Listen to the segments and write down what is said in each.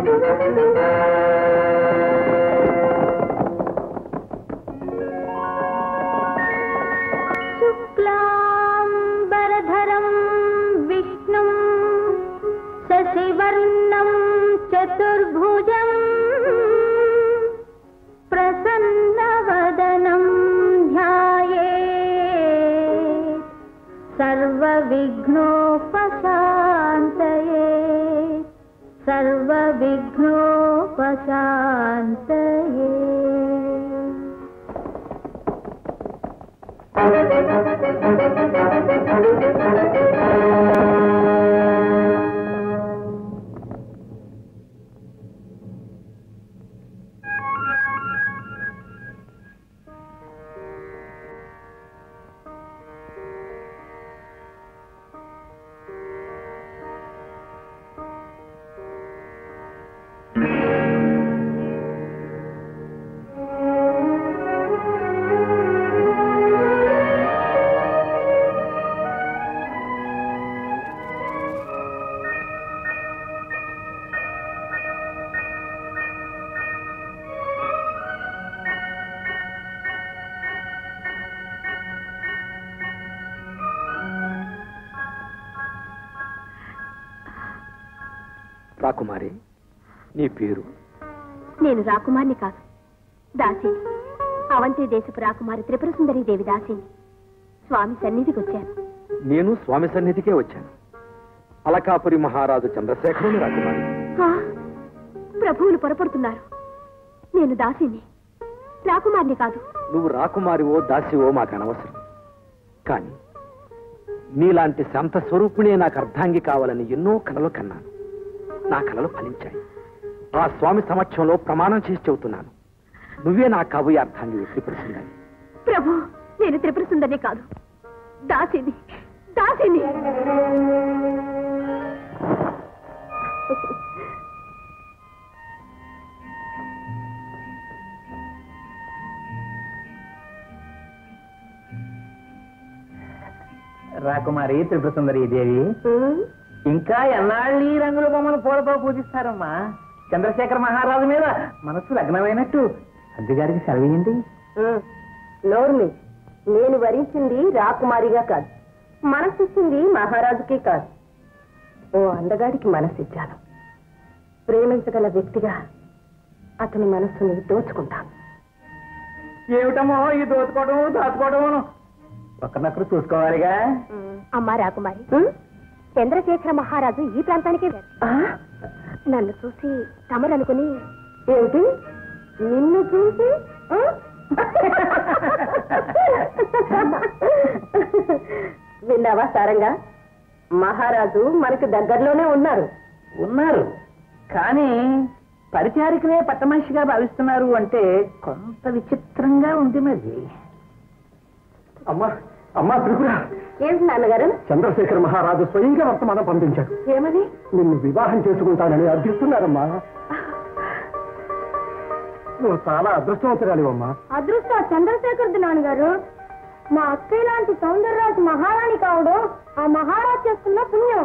शुक्लाम्बरधरं विष्णुं शशिवर्णं चतुर्भुजम् प्रसन्नवदनं ध्याये सर्वविघ्नोपशान्तये सर्वविघ्नोपशान्तये రాకుమారి నీ పేరు నేను రాకుమారిని కాదు దాసి అవంతి దేశపు రాకుమారి త్రిపుర సుందరి దేవి దాసిని స్వామి సన్నిధికి వచ్చాను నేను స్వామి సన్నిధికే వచ్చాను అలకాపురి మహారాజు చంద్రశేఖరుని రాకుమారి ఆ, ప్రభువులు పొరపడుతున్నారు నేను దాసిని రాకుమారిని కాదు నువ్వు రాకుమారివో దాసివో మాకు అనవసరం కానీ నీలాంటి శాంత స్వరూపునే నాకు అర్ధాంగి కావాలని ఎన్నో కలలు కన్నాను నా కలలు ఫలించాయి ఆ స్వామి సమక్షంలో ప్రమాణం చేసి చెబుతున్నాను నువ్వే నా కాబోయే అర్థాంగి వ్యక్తిపరుస్తుందని ప్రభు నేను త్రిపుర సుందరిని కాదు దాసిని దాసిని రాకుమారి త్రిపుర సుందరి దేవి ఇంకా ఎన్నాళ్ళు ఈ రంగుల బొమ్మను పూలతో పూజిస్తారమ్మా చంద్రశేఖర మహారాజు మీద మనస్సు లగ్నమైనట్టు అద్దె గారికి సెలవేయండి నోర్మి నేను వరించింది రాకుమారిగా కాదు మనసిచ్చింది మహారాజుకి కాదు ఓ అందగాడికి మనసిచ్చాను ప్రేమించగల వ్యక్తిగా అతని మనస్సుని దోచుకుంటాను ఏమిటమ్మో ఈ దోచుకోవడం దాచుకోవడం ఒకరినొకరు చూసుకోవాలిగా అమ్మా రాకుమారి చంద్రశేఖర మహారాజు ఈ ప్రాంతానికే వెళ్ళారు. ఆ? నన్ను చూసి తమరనుకుని ఏమిటి నిన్ను చూసి ఆ? విన్నావా సారంగా మహారాజు మనకు దగ్గరలోనే ఉన్నారు ఉన్నారు కానీ పరిచారికనే పట్టమనిషిగా భావిస్తున్నారు అంటే కొంత విచిత్రంగా ఉంది మరి అమ్మా అమ్మా త్రిపుర ఏమిటి నాన్నగారు చంద్రశేఖర మహారాజు స్వయంగా వర్తమానం పంపించాడు ఏమని నిన్ను వివాహం చేసుకుంటానని అర్థిస్తున్నారమ్మా నువ్వు చాలా అదృష్టవంతురాలివమ్మా అదృష్ట చంద్రశేఖర్ నాన్నగారు మా అక్కయ్య లాంటి సౌందర్యరాజు మహారాణి కావడం ఆ మహారాజ్ చేస్తున్న పుణ్యం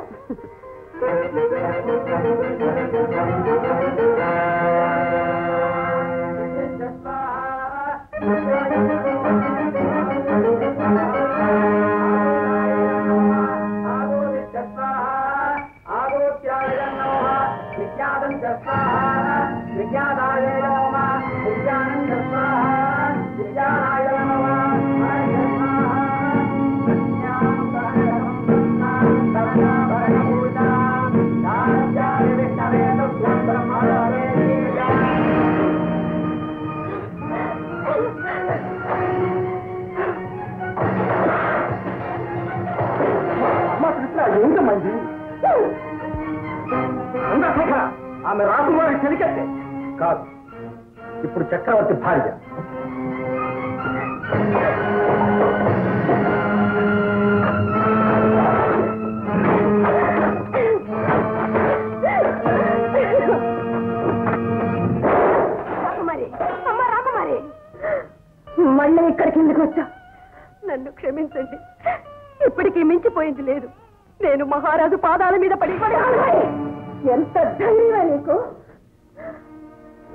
అమ్మా కృష్ణ ఏంటమ్మా ఇది చంద్రశేఖర ఆమె రాకుమారి చెలికట్టే కాదు ఇప్పుడు చక్రవర్తి భార్య రాకుమారి అమ్మ రాకుమారి మళ్ళీ ఇక్కడికి ఎందుకు వచ్చా నన్ను క్షమించండి ఇప్పటికీ మించిపోయింది లేదు నేను మహారాజు పాదాల మీద పడి ఎంత ధైర్యమా నీకు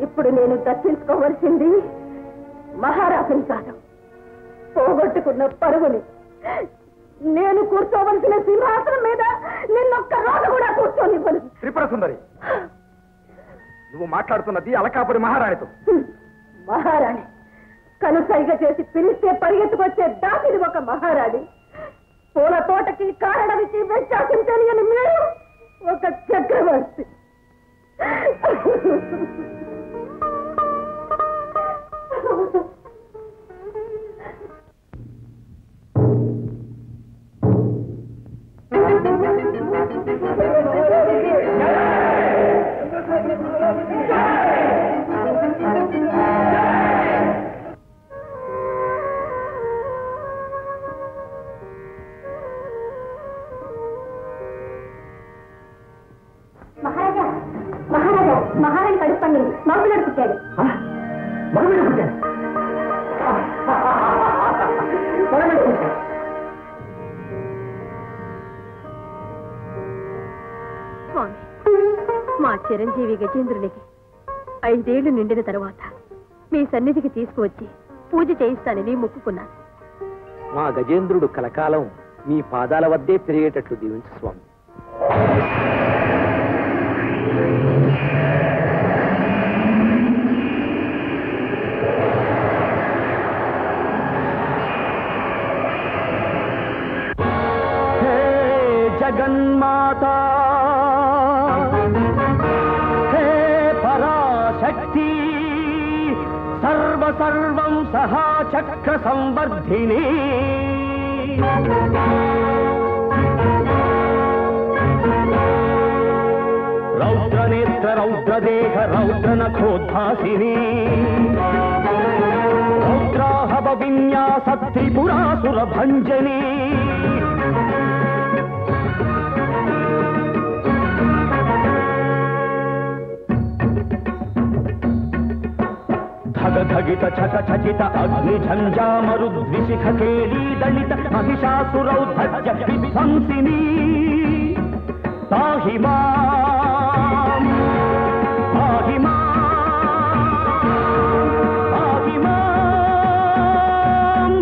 ఇప్పుడు నేను దర్శించుకోవలసింది మహారాజుని కాదు పోగొట్టుకున్న పరువుని నేను కూర్చోవలసిన సింహాసనం మీద నిన్నొక్క రోజు కూడా కూర్చోనివ్వను త్రిపుర సుందరి నువ్వు మాట్లాడుతున్నది అలకాపురి మహారాణితో హ్మ్. మహారాణి కనుసైగ చేసి పిలిస్తే పరిగెత్తుకొచ్చే దాసిది ఒక మహారాణి పూల తోటకి కారణమిచ్చి వ్యత్యాసం తెలియని మీరు ఒక చక్రవర్తి మహారాజా మహారాజా మహారాణి కడుపు పండింది మగపిల్లడు పుట్టాడు స్వామి మా చిరంజీవి గజేంద్రునికి ఐదేళ్లు నిండిన తరువాత మీ సన్నిధికి తీసుకువచ్చి పూజ చేయిస్తానని మొక్కుకున్నాను మా గజేంద్రుడు కలకాలం మీ పాదాల వద్దే పెరిగేటట్లు దీవించు స్వామి హే జగన్మాత హే పరాశక్తి సర్వ సర్వం సహా చక్ర సంవర్ధిని రౌద్రనేత్ర రౌద్రదేహ రౌద్ర నఖోద్భాసిని రౌద్రాహవ విన్యాస త్రిపురాసుర భంజని ధగ ధగిత చక చకిత అగ్ని ఝంజామరు ద్విశిఖ కేళీ దళిత మహిషాసురౌధజ్జ విధ్వంసిని పాహి మాం పాహి మాం పాహి మాం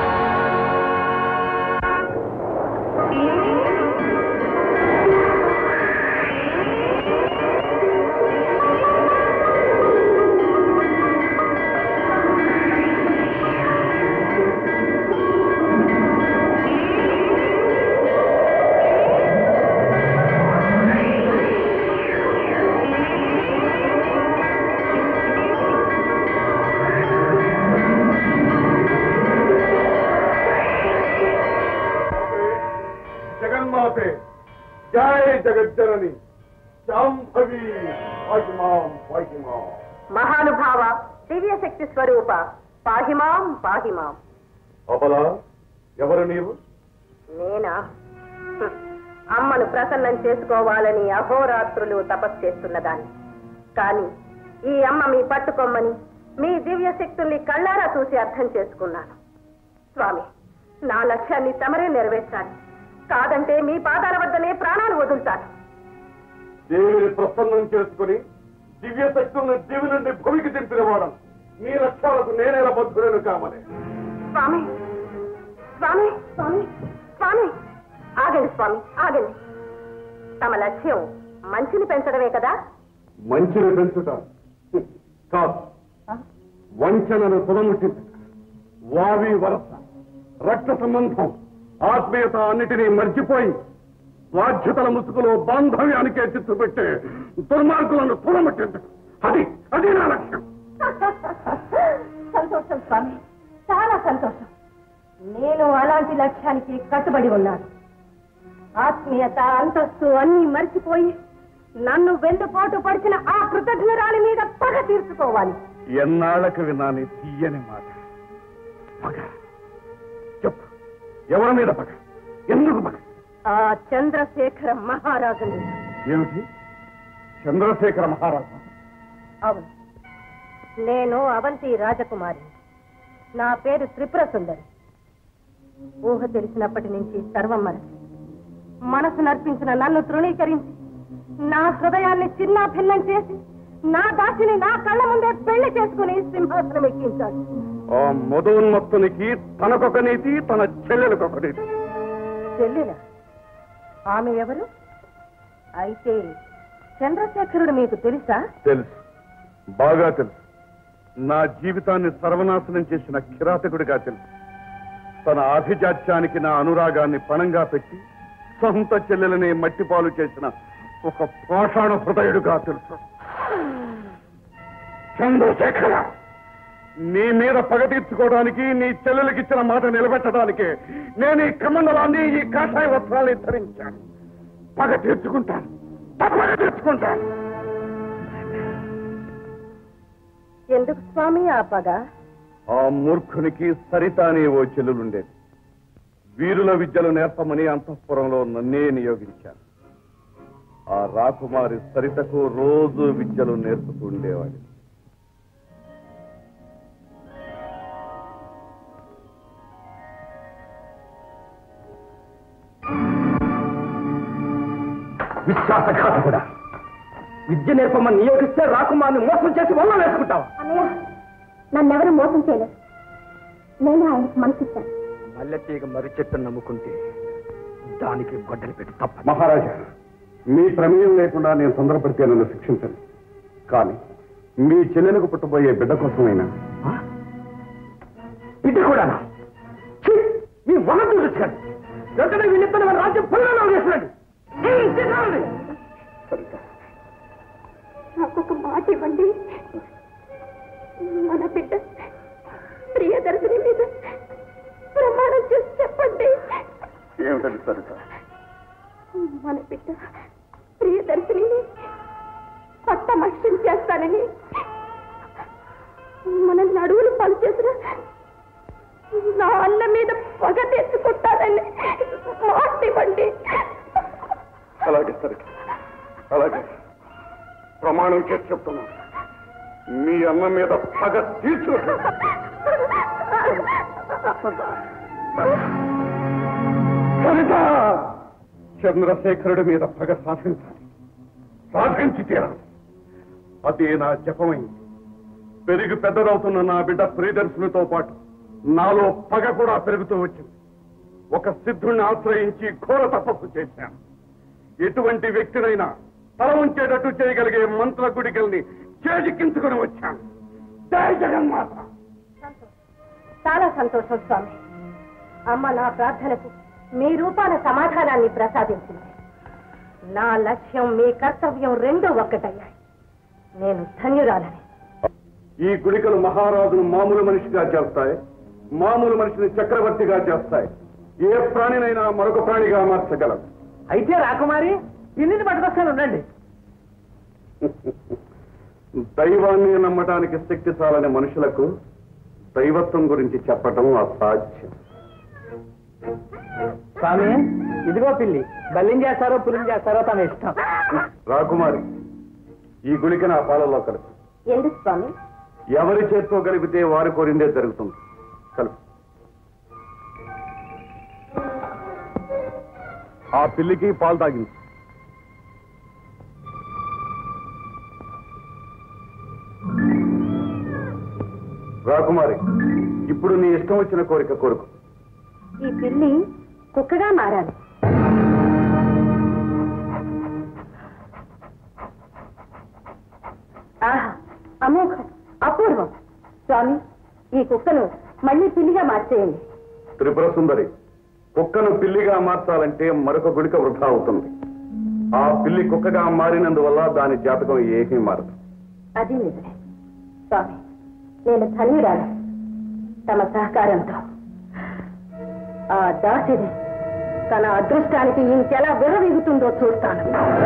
జగన్మాతే జయ జగజ్జనని శాంభవి పాహిమాం పాహిమాం మహానుభావ దివ్య శక్తి స్వరూప పాహిమాం పాహిమాం అబలా ఎవరు నీవు నేనా హ్మ్. అమ్మను ప్రసన్నం చేసుకోవాలని అహోరాత్రులు తపస్సు చేస్తున్నదాన్ని కానీ ఈ అమ్మ మీ పట్టుకొమ్మని మీ దివ్య శక్తుల్ని కళ్ళారా చూసి అర్థం చేసుకున్నాను స్వామి నా లక్ష్యాన్ని తమరే నెరవేర్చాలి కాదంటే మీ పాదాల వద్దనే ప్రాణాలు వదులుతాను దేవిని ప్రసన్నం చేసుకుని దివ్య శక్తులను దివి నుండి భూమికి దింపిన వాడం మీ లక్ష్యాలకు నేనేలా బద్ధులను కామని స్వామి స్వామి స్వామి స్వామి ఆగండి స్వామి ఆగండి తమ లక్ష్యం మంచిని పెంచడమే కదా మంచిని పెంచుట హ్మ్. కాదు వంచనను తుదముట్టించుట వావి వరస రక్త సంబంధం ఆత్మీయత అన్నిటినీ మర్చిపోయి బాధ్యతల ముసుగులో బాంధవ్యానికే చిత్తు పెట్టే దుర్మార్గులను తుదముట్టించడం అది అది నా లక్ష్యం సంతోషం స్వామి చాలా సంతోషం నేను అలాంటి లక్ష్యానికి కట్టుబడి ఉన్నాను ఆత్మీయత అంతస్తు అన్ని మర్చిపోయి నన్ను వెన్నుపోటు పడిచిన ఆ కృతజ్ఞరాలి మీద పగ తీర్చుకోవాలి ఎన్నాళ్లకు విన్నాని తీయని మాట పగ చెప్పు ఎవరి మీద పగ ఎందుకు పగ ఆ చంద్రశేఖర మహారాజుని ఏమిటి చంద్రశేఖర మహారాజు అవును నేను అవంతి రాజకుమారి నా పేరు త్రిపుర సుందరి ఊహ తెలిసినప్పటి నుంచి సర్వం మనసు మనసు నర్పించిన నన్ను తృణీకరించి నా హృదయాన్ని చిన్న భిన్నం చేసి నా దాసిని నా కళ్ళ ముందే పెళ్లి చేసుకుని సింహాసనం ఎక్కించాడు ఆ మదోన్మత్తునికి తనకొక నీతి తన చెల్లెలకొక నీతి చెల్లెల ఆమె ఎవరు అయితే చంద్రశేఖరుడు మీకు తెలుసా తెలుసు బాగా తెలుసు నా జీవితాన్ని సర్వనాశనం చేసిన కిరాతకుడిగా తెలుసు తన ఆభిజాత్యానికి నా అనురాగాన్ని పణంగా పెట్టి సొంత చెల్లెలని మట్టిపాలు చేసిన ఒక పాషాణ హృదయుడుగా తెలుసు చంద్రశేఖర నీ మీద పగ తీర్చుకోవడానికి నీ చెల్లెలకి ఇచ్చిన మాట నిలబెట్టడానికి నేను ఈ కమండలాన్ని ఈ కాషాయ వస్త్రాన్ని ధరించాను పగ తీర్చుకుంటాను పగ తీర్చుకుంటాను ఎందుకు స్వామి ఆ పగ ఆ మూర్ఖునికి సరిత అనే ఓ చెల్లులుండేది వీరుల విద్యలు నేర్పమని అంతఃపురంలో నన్నే నియోగించాను ఆ రాకుమారి సరితకు రోజు విద్యలు నేర్పుతూ ఉండేవాడు విశ్వాసఘాతకుడా విద్య నేర్పమని నియోగిస్తే రాకుమార్ని మోసం చేసి వల్ల వేసుకుంటావా అన్నయ్య నన్నెవరు మోసం చేయలేదు నేను ఆయనకు మనసిచ్చాను మల్లెతీగ మర్రి చెట్టును నమ్ముకుంటే దానికి గొడ్డలి పెట్టి తప్ప మహారాజా మీ ప్రమేయం లేకుండా నేను తొందరపడితే నన్ను శిక్షించండి కానీ మీ చెల్లెలకు పుట్టబోయే బిడ్డ కోసమైనా బిడ్డ కూడానా ఛీ! మీ వన చూపించండి వెంటనే వీళ్ళిద్దరు మన రాజ్యం పొలంలో వేసినండి సరిత నాకు ఒక మాట ఇవ్వండి మన బిడ్డ ప్రియదర్శిని మీద ప్రమాణం చేసి చెప్పండి ఏమిటది సరిత మన బిడ్డ ప్రియదర్శిని పట్టమక్షం చేస్తానని మన నడువులు పనిచేసిన నా అన్న మీద పగ తెచ్చుకుంటానని మాట ఇవ్వండి అలాగే సరిత అలాగే ప్రమాణం చేసి చెప్తున్నాను మీ అన్న మీద పగ తీర్చు సరిత చంద్రశేఖరుడి మీద పగ సాధించాలి సాధించి తీరాలి అదే నా జపమైంది పెరిగి పెద్దదవుతున్న నా బిడ్డ ప్రియదర్శునితో పాటు నాలో పగ కూడా పెరుగుతూ వచ్చింది ఒక సిద్ధుణ్ణి ఆశ్రయించి ఘోర తపస్సు చేశాను ఎటువంటి వ్యక్తినైనా తల ఉంచేటట్టు చేయగలిగే మంత్ర గుడికల్ని చేజిక్కించుకుని వచ్చాను జై జగన్మాత చాలా సంతోషం స్వామి అమ్మ నా ప్రార్థనకు మీ రూపాన సమాధానాన్ని ప్రసాదించింది నా లక్ష్యం మీ కర్తవ్యం రెండూ ఒక్కటయ్యాయి నేను ధన్యురాలని ఈ గుడికలు మహారాజును మామూలు మనిషిగా చేస్తాయి మామూలు మనిషిని చక్రవర్తిగా చేస్తాయి ఏ ప్రాణినైనా మరొక ప్రాణిగా మార్చగలదు అయితే రాకుమారి పిల్లిని పట్టుకొస్తాను ఉండండి దైవాన్ని నమ్మటానికి శక్తి చాలని మనుషులకు దైవత్వం గురించి చెప్పటం అసాధ్యం స్వామి ఇదిగో పిల్లి బల్లిం చేస్తారో పులిం చేస్తారో తన ఇష్టం రాకుమారి ఈ గుడికి నా పాలలో కలుపు ఎందుకు స్వామి ఎవరి చేత్తో కలిపితే వారు కోరిందే జరుగుతుంది కలుపు ఆ పిల్లికి పాలు తాగింది రాకుమారి ఇప్పుడు నీ ఇష్టం వచ్చిన కోరిక కోరుకు ఈ పిల్లి కుక్కగా మారాలి ఆహా అమోఘం అపూర్వం స్వామి ఈ కుక్కను మళ్ళీ పిల్లిగా మార్చేయండి త్రిపుర సుందరి కుక్కను పిల్లిగా మార్చాలంటే మరొక గుడిక వృధా అవుతుంది ఆ పిల్లి కుక్కగా మారినందువల్ల దాని జాతకం ఏమీ మారదు అది నిజమే స్వామి నేను ధన్యురాలు తమ సహకారంతో ఆ దాసిని తన అదృష్టానికి ఇంకెలా విర్రవీగుతుందో చూస్తాను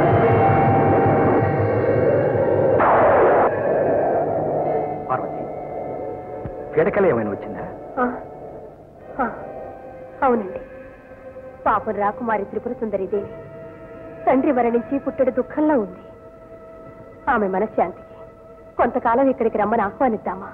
పార్వతి పీడకల ఏమైనా వచ్చిందా ఆ, ఆ, అవునండి పాపం రాకుమారి త్రిపుర సుందరి దేవి తండ్రి మరణించి పుట్టెడు దుఃఖంలో ఉంది ఆమె మనశ్శాంతికి కొంతకాలం ఇక్కడికి రమ్మని ఆహ్వానిద్దామా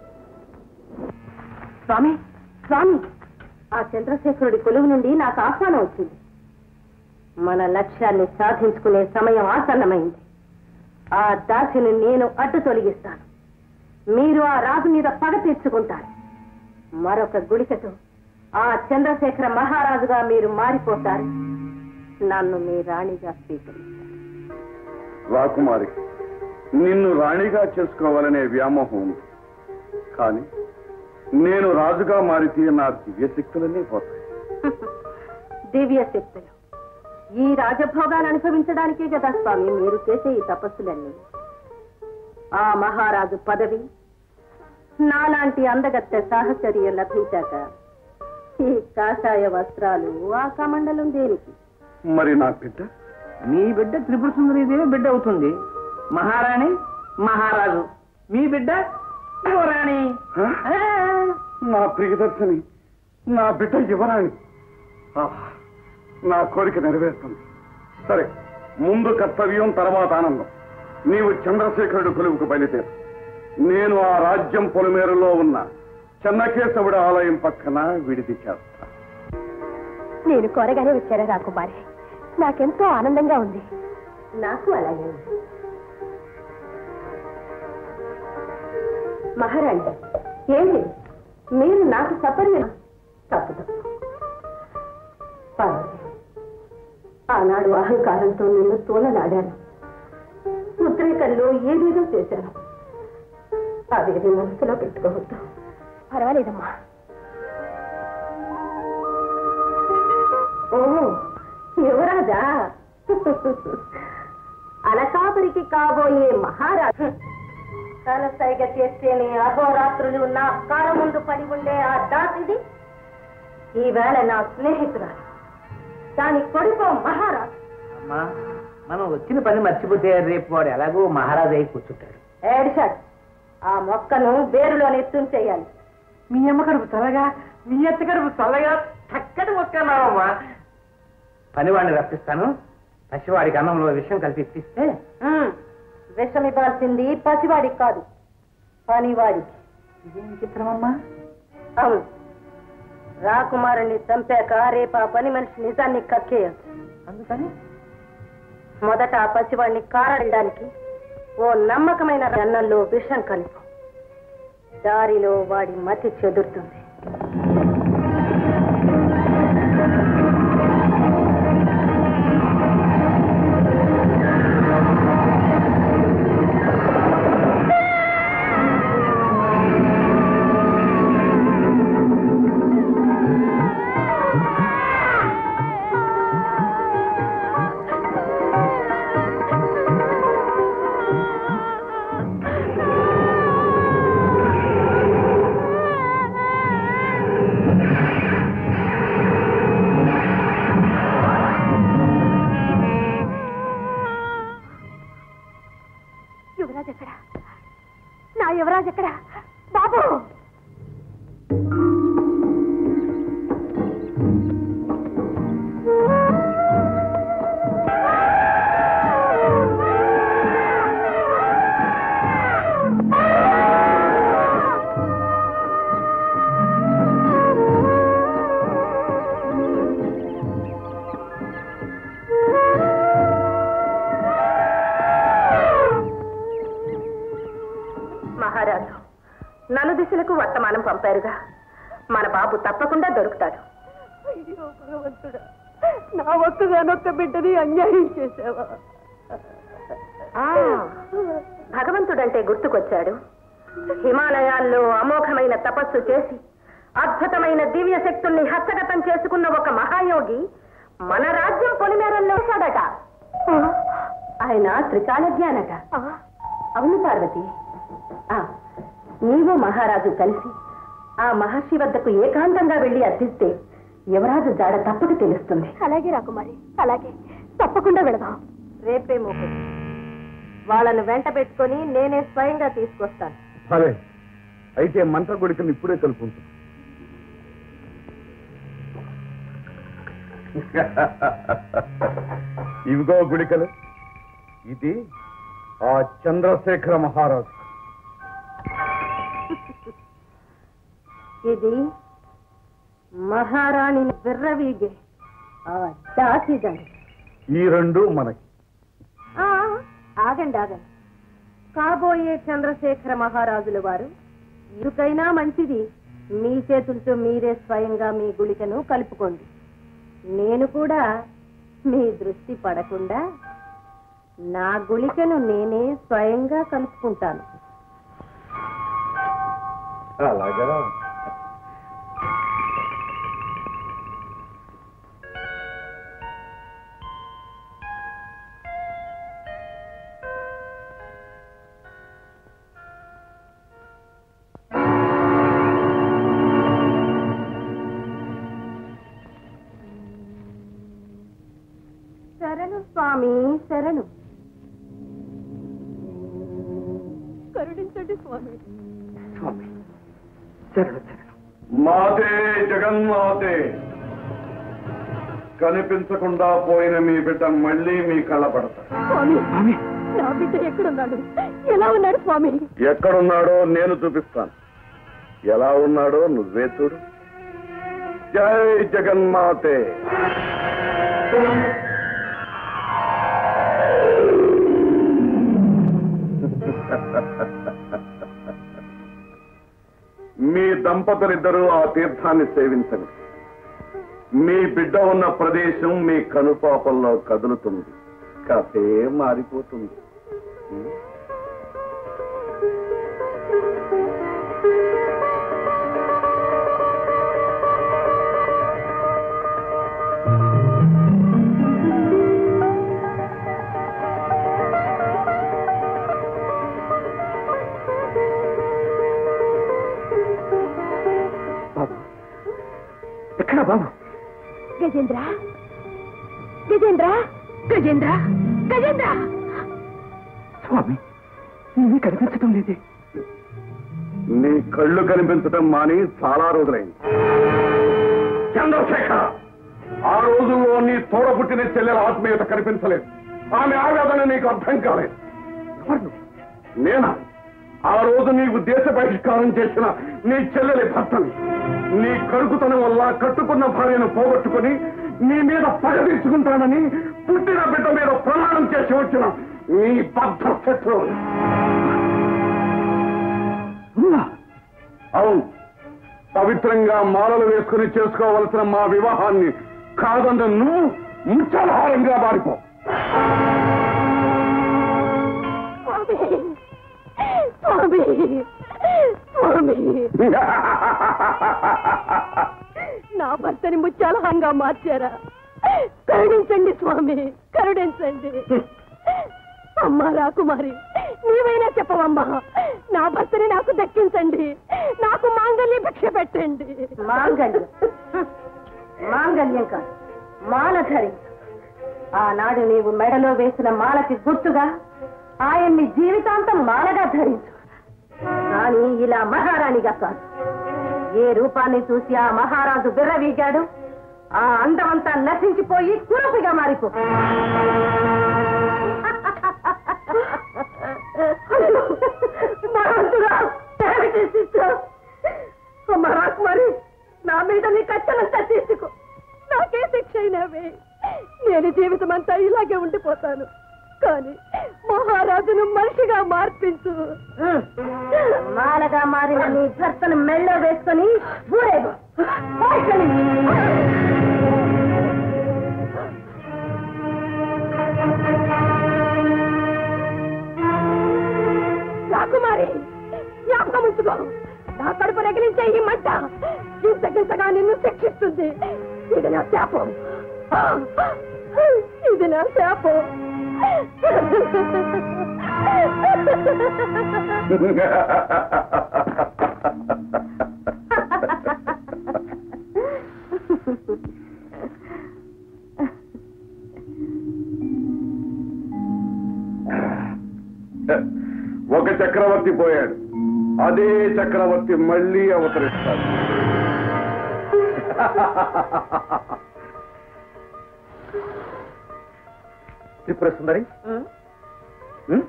స్వామి స్వామి ఆ చంద్రశేఖరుడి కొలువు నుండి నాకు ఆహ్వానం వచ్చింది మన లక్ష్యాన్ని సాధించుకునే సమయం ఆసన్నమైంది ఆ దాసిని నేను అడ్డు తొలగిస్తాను మీరు ఆ రాజు మీద పగ తీర్చుకుంటారు మరొక గుడికతో ఆ చంద్రశేఖర మహారాజుగా మీరు మారిపోతారు నన్ను మీ రాణిగా స్వీకరించారు రాకుమారి నిన్ను రాణిగా చేసుకోవాలనే వ్యామోహం ఉంది కానీ నేను రాజుగా మారితే నా దివ్య శక్తులన్నీ పోతాయి దివ్య శక్తులు ఈ రాజభోగాలు అనుభవించడానికే కదా స్వామి మీరు చేసే ఈ తపస్సులన్నీ ఆ మహారాజు పదవి నాలాంటి అందగత్తె సాహచర్య లభించాక ఈ కాషాయ వస్త్రాలు ఆ కమండలం దేనికి మరి నా బిడ్డ మీ బిడ్డ త్రిపుర సుందరీదేవి బిడ్డ అవుతుంది మహారాణి మహారాజు మీ బిడ్డ యువరాణి హ? ఆ, నా ప్రియదర్శిని నా బిడ్డ యువరాణి ఆహ్, నా కోరిక నెరవేరుతుంది సరే ముందు కర్తవ్యం తర్వాత ఆనందం నీవు చంద్రశేఖరుడు కొలువుకు బయలుదేరు నేను ఆ రాజ్యం పొలిమేరలో ఉన్న చెన్నకేశవుడి ఆలయం పక్కన విడిది చేస్తా నేను కోరగానే వచ్చారా రాకుమారి నాకెంతో ఆనందంగా ఉంది నాకు అలాగే ఉంది. మహారాణి ఏంటి మీరు నాకు సపర్య తప్పు తప్పు పర్వాలేదు. ఆనాడు అహంకారంతో నిన్ను తోలనాడాను ఉద్రేకంలో ఏదేదో చేశాను అదేది మనసులో పెట్టుకోవద్దు పర్వాలేదమ్మా ఓ యువరాజా అలకాపురికి కాబోయే మహారాజు కనసైగ చేస్తేనే అహోరాత్రులు నా కాళ్ళ ముందు పడి ఉండే ఆ దాసిది ఈవేళ నా స్నేహితురాలు దాని కొడుకో మహారాజు అమ్మా మనం వచ్చిన పని మర్చిపోతే రేపు వాడు ఎలాగో మహారాజు అయి కూర్చుంటాడు ఏడిషాట్ ఆ మొక్కను వేరులో నెత్తుంచేయాలి మీ అమ్మ కడుపు చల్లగా మీ అత్త కడుపు చల్లగా చక్కటి మొక్కన్నావమ్మా పనివాడిని రప్పిస్తాను పసివాడికి అన్నంలో విషయం కలిపి ఇప్పిస్తే ఉమ్, విషం ఇవ్వాల్సింది పసివాడికి కాదు పనివాడికి ఇదేం చిత్రమమ్మా అవును రాకుమారుని చంపాక రేపు ఆ పని మనిషి నిజాన్ని కక్కేయచ్చు అందుకని మొదట ఆ పసివాడిని కారడానికి ఓ నమ్మకమైన అన్నంలో విషం కలుపు దారిలో వాడి మతి చెదురుతుంది యువరాజ్ ఎక్కడ నా యువరాజ్ ఎక్కడ బాబు మహారాజు నలు దిశలకు వర్తమానం పంపారుగా మన బాబు తప్పకుండా దొరుకుతాడు అయ్యో భగవంతుడా నా ఒక్కగానొక్క బిడ్డని అన్యాయం చేసావా ఆ, భగవంతుడంటే గుర్తుకొచ్చాడు హిమాలయాల్లో అమోఘమైన తపస్సు చేసి అద్భుతమైన దివ్య శక్తుల్ని హస్తగతం చేసుకున్న ఒక మహాయోగి మన రాజ్యం పొలిమేరల్లో వేశాడట ఆయన త్రికాల జ్ఞానట అవును పార్వతి ఆ, నీవు మహారాజు కలిసి ఆ మహర్షి వద్దకు ఏకాంతంగా వెళ్లి అర్థిస్తే యువరాజు జాడ తప్పక తెలుస్తుంది అలాగే రాకుమారి అలాగే తప్పకుండా వెళదాం రేపే మోహన్ వాళ్ళను వెంట పెట్టుకొని నేనే స్వయంగా తీసుకొస్తాను సరే అయితే మంత్ర గుడికను ఇప్పుడే కలుపుకుంటాం ఇవిగో గుడికలు ఇది ఆ చంద్రశేఖర మహారాజు ఇది మహారాణిని విర్రవీగే ఆ దాసిదండి ఈ రెండు మనకి ఆ, ఆగండి ఆగండి కాబోయే చంద్రశేఖర మహారాజుల వారు ఇరుకైనా మంచిది మీ చేతులతో మీరే స్వయంగా మీ గుళికను కలుపుకోండి నేను కూడా మీ దృష్టి పడకుండా నా గుళికను నేనే స్వయంగా కలుపుకుంటాను అలాగా శరణు స్వామి శరణు కరుణించండి స్వామి స్వామి శరణు శరణు మాతే జగన్మాతే కనిపించకుండా పోయిన మీ బిడ్డ మళ్ళీ మీ కళ్ళ పడతాడు స్వామి స్వామి నా బిడ్డ ఎక్కడున్నాడు ఎలా ఉన్నాడు స్వామి ఎక్కడున్నాడో నేను చూపిస్తాను ఎలా ఉన్నాడో నువ్వే చూడు జై జగన్మాతే మీ దంపతులిద్దరూ ఆ తీర్థాన్ని సేవించండి మీ బిడ్డ ఉన్న ప్రదేశం మీ కనుపాపంలో కదులుతుంది కథే మారిపోతుంది బాబు ఎక్కడ బాబు గజేంద్ర గజేంద్ర గజేంద్ర గజేంద్ర స్వామి నీవి కనిపించడం లేదే నీ కళ్ళు కనిపించడం మాని చాలా రోజులైంది చంద్రశేఖర్ ఆ రోజుల్లో నీ తోడ పుట్టిన చెల్లెల ఆత్మీయత కనిపించలేదు ఆమె ఆవేదన నీకు అర్థం కాలేదు ఎవరు నువ్వు? నేనా ఆ రోజు నీవు దేశ బహిష్కారం చేసిన నీ చెల్లెలి భర్తని నీ కడుకుతనం వల్ల కట్టుకున్న భార్యను పోగొట్టుకుని నీ మీద పగ తీర్చుకుంటానని పుట్టిన బిడ్డ మీద ప్రమాణం చేసి వచ్చిన నీ బద్ధ శత్రువు నువ్వా? అవును పవిత్రంగా మాలలు వేసుకుని చేసుకోవలసిన మా వివాహాన్ని కాదన్న నువ్వు ముచ్చలహారంగా మారిపో స్వామి స్వామి నా భర్తని ముచ్చాలహంగా మార్చారా కరుణించండి స్వామి కరుణించండి అమ్మా రాకుమారి నీవైనా చెప్పవమ్మా నా భర్తని నాకు దక్కించండి నాకు మాంగల్య భిక్ష పెట్టండి మాంగళ్యం హ్మ్. మాంగళ్యం కాదు మాల ధరించు ఆనాడు నీవు మెడలో వేసిన మాలకి గుర్తుగా ఆయన్ని జీవితాంతం మాలగా ధరించు కానీ ఇలా మహారాణిగా కాదు ఏ రూపాన్ని చూసి ఆ మహారాజు విర్రవీగాడు ఆ అందమంతా నశించిపోయి కురపిగా మారిపో భగవంతుడా, ఏమిటి శిక్ష? అమ్మ రాకుమారి నా మీద నీ కట్టెలంతా తీసుకో నాకే శిక్ష అయినవే నేను జీవితం అంతా ఇలాగే ఉండిపోతాను కానీ మహారాజును మనిషిగా మార్పించు ఉమ్. మాలగా మారిన నీ భర్తను మెళ్ళో వేసుకొని ఊరేగు పోయికొని. రాకుమారి జ్ఞాపకం ఉంచుకో నా కడుపు రగిలించే ఈ మంట ఇంతకింతగా నిన్ను శిక్షిస్తుంది ఇది నా శాపం ఇది నా శాపం ఒక చక్రవర్తి పోయాడు అదే చక్రవర్తి మళ్ళీ అవతరిస్తాడు త్రిపుర సుందరి ఉం?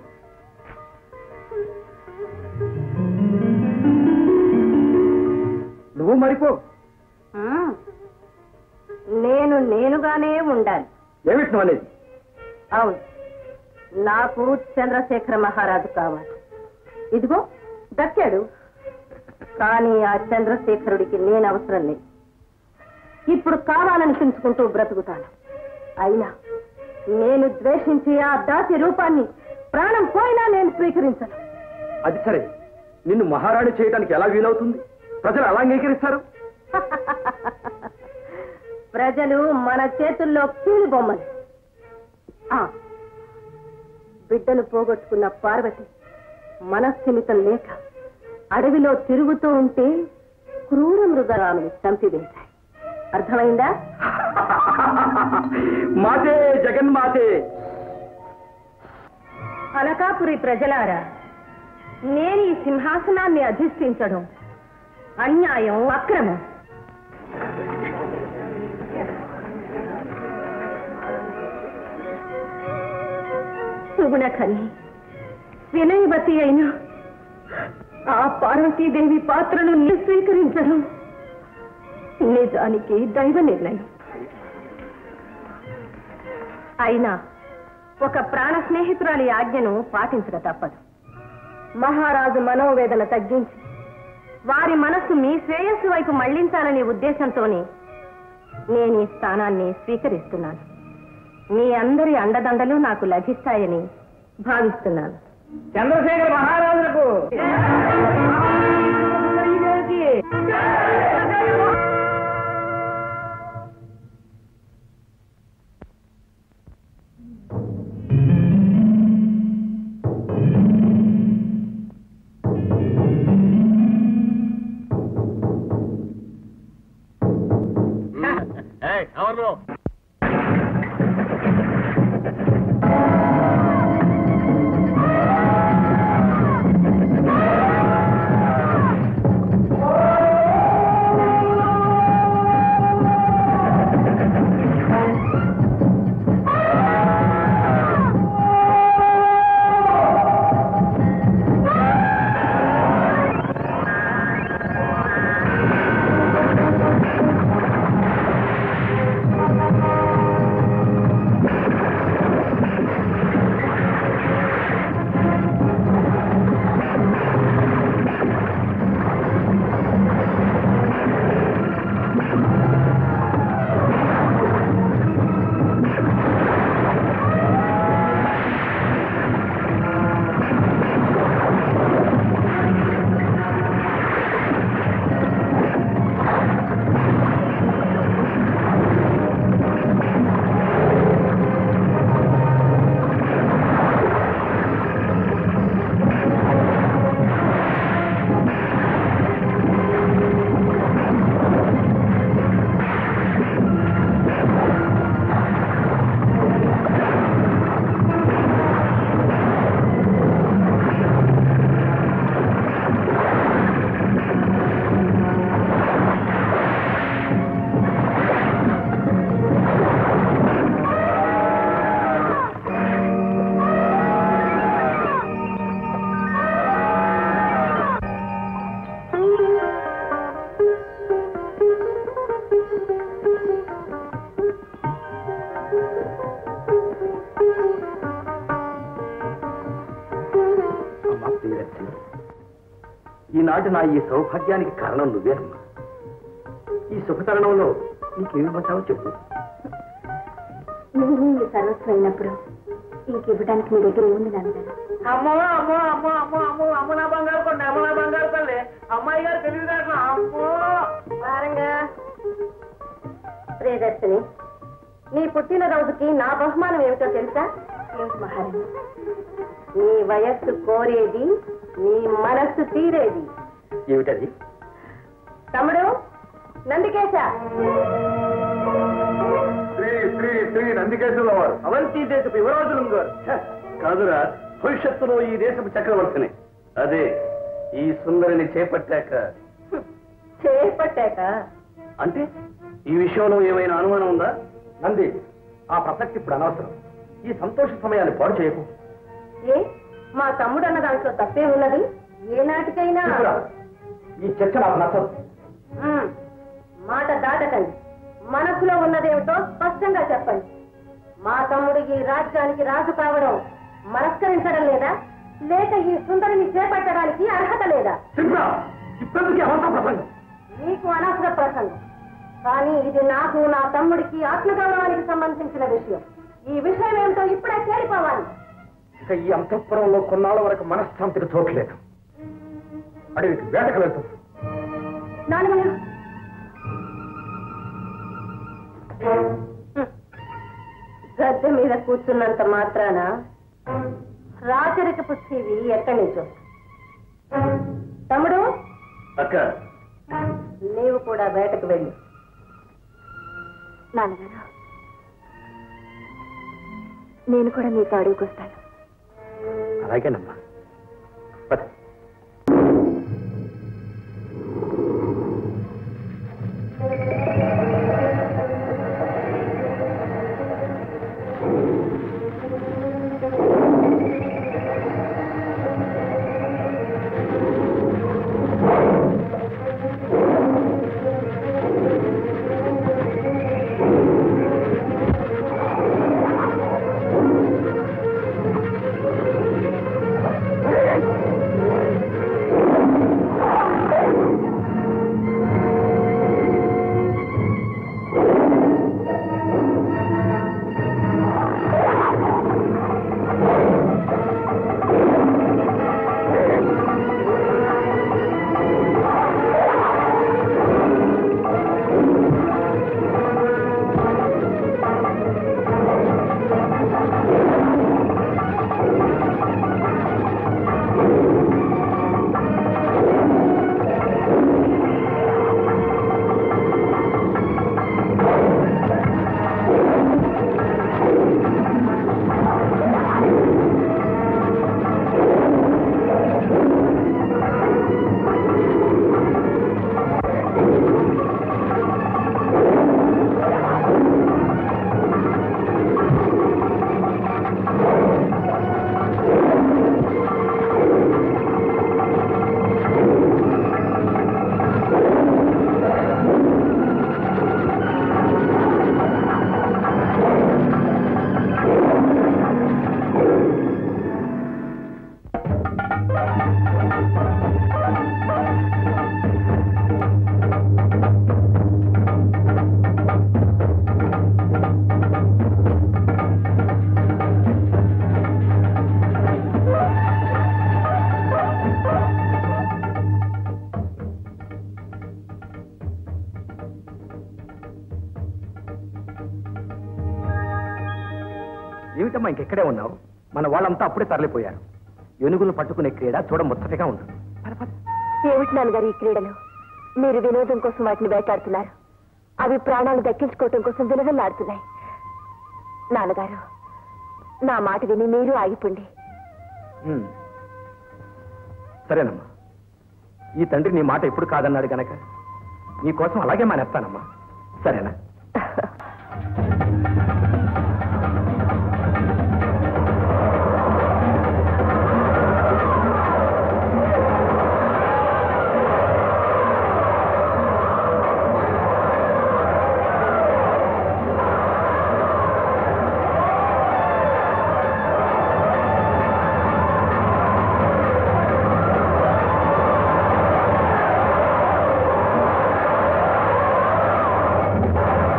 నువ్వు మరిపో ఉమ్. నేను నేనుగానే ఉండాలి ఏమిటి నువ్వు అనేది అవును నాకు చంద్రశేఖర మహారాజు కావాలి ఇదిగో దక్కాడు కానీ ఆ చంద్రశేఖరుడికి నేను అవసరం లేదు ఇప్పుడు కావాలనిపించుకుంటూ బ్రతుకుతాను అయినా నేను ద్వేషించే ఆ దాసి రూపాన్ని ప్రాణం పోయినా నేను స్వీకరించను అది సరే నిన్ను మహారాణి చేయడానికి ఎలా వీలవుతుంది ప్రజలు ఎలా అంగీకరిస్తారు ప్రజలు మన చేతుల్లో కీలు బొమ్మలు ఆ, బిడ్డను పోగొట్టుకున్న పార్వతి మనస్థిమితం లేక అడవిలో తిరుగుతూ ఉంటే క్రూర మృగాలను చంపివేశాయి అర్థమైందా మాతే జగన్మాతే అలకాపురి ప్రజలారా నేను ఈ సింహాసనాన్ని అధిష్ఠించడం అన్యాయం అక్రమం సుగుణకని వినయవతి అయిన ఆ పార్వతీదేవి పాత్రను నీ స్వీకరించడం నిజానికి దైవ నిర్ణయం అయినా ఒక ప్రాణ స్నేహితురాలి ఆజ్ఞను పాటించక తప్పదు మహారాజు మనోవేదన తగ్గించి వారి మనస్సు మీ శ్రేయస్సు వైపు మళ్లించాలనే ఉద్దేశంతోనే నేను ఈ స్థానాన్ని స్వీకరిస్తున్నాను మీ అందరి అండదండలు నాకు లభిస్తాయని భావిస్తున్నాను చంద్రశేఖర మహారాజులకు అమ్మా ప్రియదర్శిని ఈనాటి నా ఈ సౌభాగ్యానికి కారణం నువ్వేనమ్మా ఈ సుఖతరుణంలో నీకేమిమంటావో చెప్పు నువ్వు సర్వస్వమైనప్పుడు ఇంకివ్వడానికి మీ దగ్గర ఏముంది నాన్నగారు అమ్మో అమ్మో అమ్మో అమ్మో అమ్మో అమ్మ నా బంగారు కొండ అమ్మ నా బంగారు తల్లి అమ్మాయి గారు తెలియదు అమ్మో వారంగా ప్రియదర్శిని నీ పుట్టినరోజుకి నా బహుమానం ఏమిటో తెలుసా ఏమిటి మహారాణి నీ వయస్సు కోరేది నీ మనస్సు తీరేది ఏమిటది తమ్ముడు నందికేశ శ్రీ శ్రీ శ్రీ నందికేశ్వర వారు అవంతి దేశపు యువరాజులు గారు కాదురా భవిష్యత్తులో ఈ దేశపు చక్రవర్తిని అదే ఈ సుందరిని చేపట్టాక చేపట్టాక అంటే ఈ విషయంలో ఏమైనా అనుమానం ఉందా నంది ఆ ప్రసక్తి ఇప్పుడు అనవసరం ఈ సంతోష సమయాన్ని పాడు చేయకు ఏ మా తమ్ముడు అన్న దాంట్లో తప్పే ఉన్నది ఏ నాటికైనా తీసుకురా. ఈ చర్చ నాకు నచ్చదు మ్మ్. మాట దాటకండి మనసులో ఉన్నదేమిటో స్పష్టంగా చెప్పండి మా తమ్ముడు ఈ రాజ్యానికి రాజు కావడం మనస్కరించడం లేదా లేక ఈ సుందరిని చేపట్టడానికి అర్హత లేదా ఇప్పటికీ అవసర ప్రసంగం నీకు అనవసర ప్రసంగం కానీ ఇది నాకు నా తమ్ముడికి ఆత్మగౌరవానికి సంబంధించిన విషయం ఈ విషయం ఏమిటో ఇప్పుడే తేలిపోవాలి ఇక ఈ అంతఃపురంలో కొన్నాళ్ళ వరకు మనశ్శాంతికి చోట్లేదు అడవికి వేటకు వెళ్తుంది నాన్నగారు గద్దె మీద కూర్చున్నంత మాత్రాన రాచరికపు టీవీ ఎక్కడి నుంచో తమ్ముడు అక్క నీవు కూడా వేటకు వెళ్ళు నాన్నగారు నేను కూడా మీతో అడుగుకు వస్తాను అలాగేనమ్మా పద. ఏమిటమ్మా ఇంకెక్కడే ఉన్నావు మన వాళ్ళంతా అప్పుడే తరలిపోయారు ఏనుగులు పట్టుకునే క్రీడ చూడ ముచ్చటగా ఉంటుంది పద, పద. ఏమిటి నాన్నగారు ఈ క్రీడలు మీరు వినోదం కోసం వాటిని వేటాడుతున్నారు అవి ప్రాణాలు దక్కించుకోవటం కోసం విలువలాడుతున్నాయి నాన్నగారు నా మాట విని మీరు ఆగిపోండి ఉమ్. సరేనమ్మా ఈ తండ్రి నీ మాట ఎప్పుడు కాదన్నాడు గనక నీ కోసం అలాగే మానేస్తానమ్మా సరేనా ఆ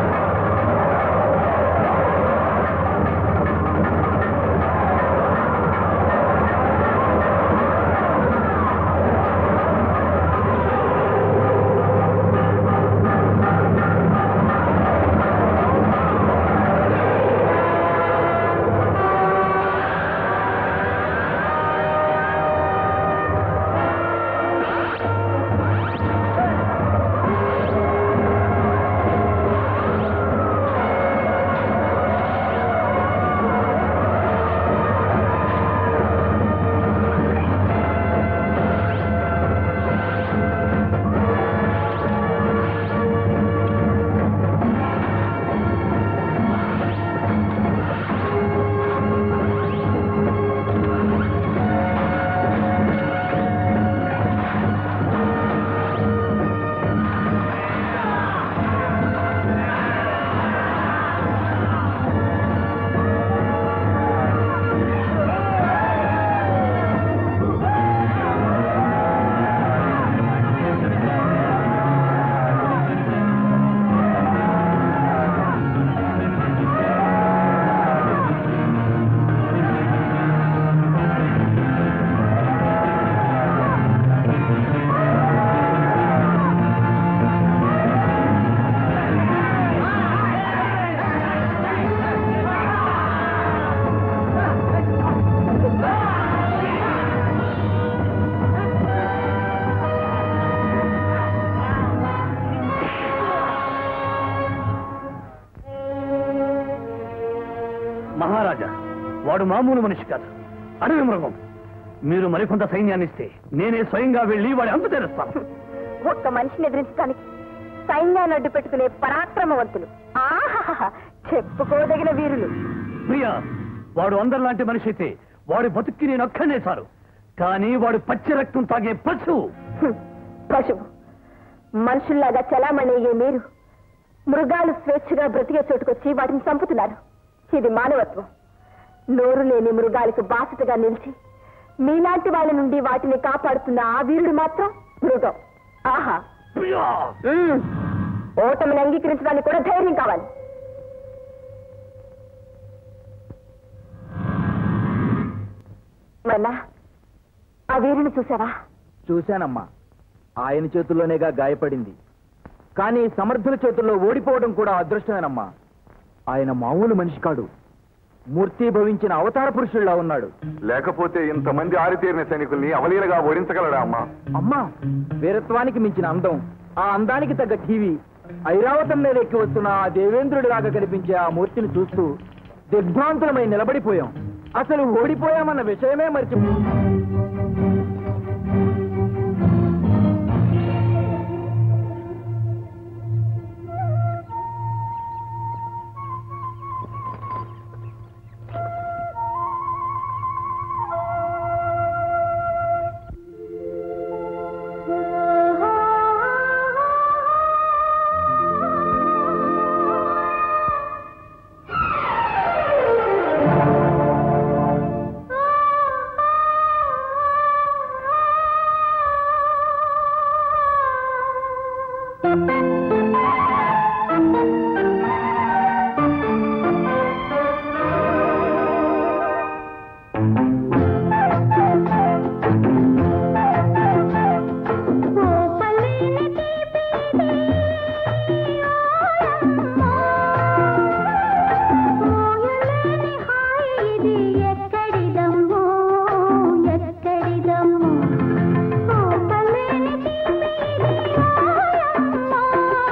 వాడు మామూలు మనిషి కాదు అడవి మృగం మీరు మరికొంత సైన్యాన్ని ఇస్తే నేనే స్వయంగా వెళ్ళి వాడి అంతు తెరుస్తాను ఒక్క మనిషిని ఎదిరించడానికి సైన్యాన్ని అడ్డు పెట్టుకునే పరాక్రమవంతులు ఆహాహా చెప్పుకోదగిన వీరులు ప్రియా వాడు అందరిలాంటి మనిషి అయితే వాడి బతుక్కి నేను ఒక్కనే చాలు కానీ వాడు పచ్చి రక్తం తాగే పశువు హ్మ్. పశువు మనుషుల్లాగా చలామణి అయ్యే మీరు మృగాలు స్వేచ్ఛగా బ్రతికే చోటుకొచ్చి వాటిని చంపుతున్నారు ఇది మానవత్వం నోరు లేని మృగాలకు బాసటగా నిలిచి మీలాంటి వాళ్ళ నుండి వాటిని కాపాడుతున్న ఆ వీరుడు మాత్రం మృగం ఆహా ప్రియా మ్మ్. ఓటమిని అంగీకరించడానికి కూడా ధైర్యం కావాలి మళ్ళా ఆ వీరుని చూసావా చూశానమ్మా ఆయన చేతుల్లోనేగా గాయపడింది కానీ సమర్థుల చేతుల్లో ఓడిపోవడం కూడా అదృష్టమేనమ్మా ఆయన మామూలు మనిషి కాడు మూర్తి భవించిన అవతార పురుషుల్లా ఉన్నాడు లేకపోతే ఇంతమంది ఆరితేరిన సైనికుల్ని అవలీలగా ఓడించగలడా అమ్మా అమ్మా వీరత్వానికి మించిన అందం ఆ అందానికి తగ్గ టీవీ ఐరావతం మీద ఎక్కి వస్తున్న ఆ దేవేంద్రుడిలాగా కనిపించే ఆ మూర్తిని చూస్తూ దిగ్భ్రాంతులమై నిలబడిపోయాం అసలు ఓడిపోయామన్న విషయమే మర్చి ఎక్కడిదమ్మో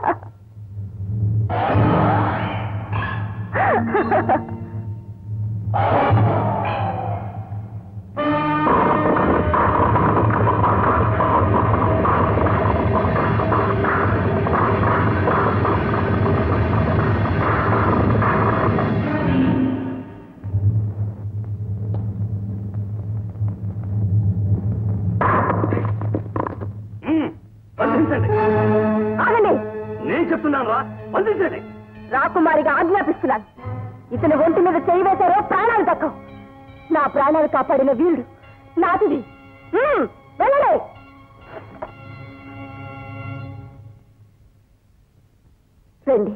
బంధించండి ఆగండి నేను చెప్తున్నాను రా బంధించండి రాకుమారిగా ఆజ్ఞాపిస్తున్నాను ఇతని ఒంటి మీద చేయి వేశారో ప్రాణాలు దక్కవు నా ప్రాణాలు కాపాడిన వీరుడు నాటిది ఉమ్, వెళ్ళలే రండి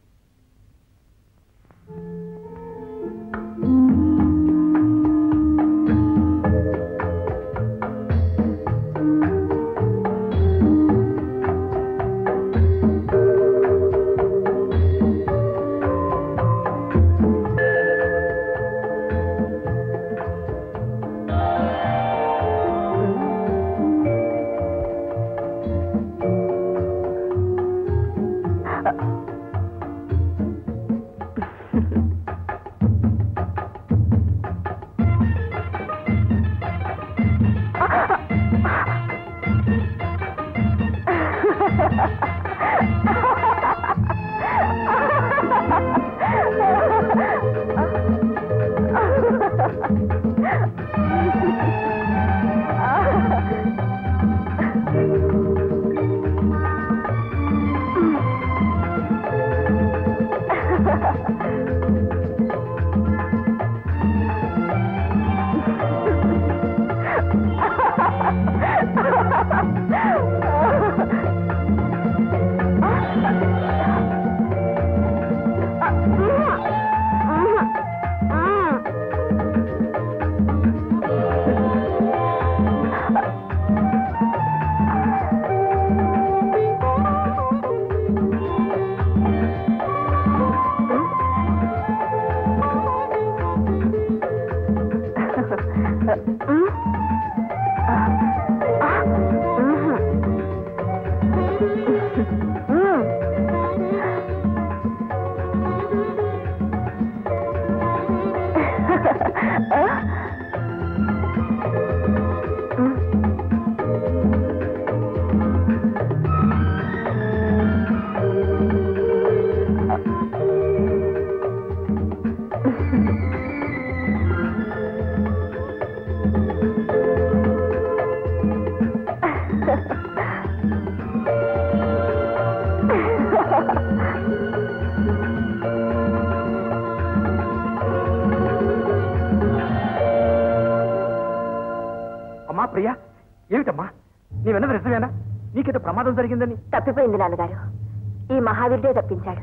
అమ్మా ప్రియా ఏమిటమ్మా నీ విన్నది నిజమేనా నీకేదో ప్రమాదం జరిగిందని తప్పిపోయింది నాన్నగారు ఈ మహావీరుడే తప్పించాడు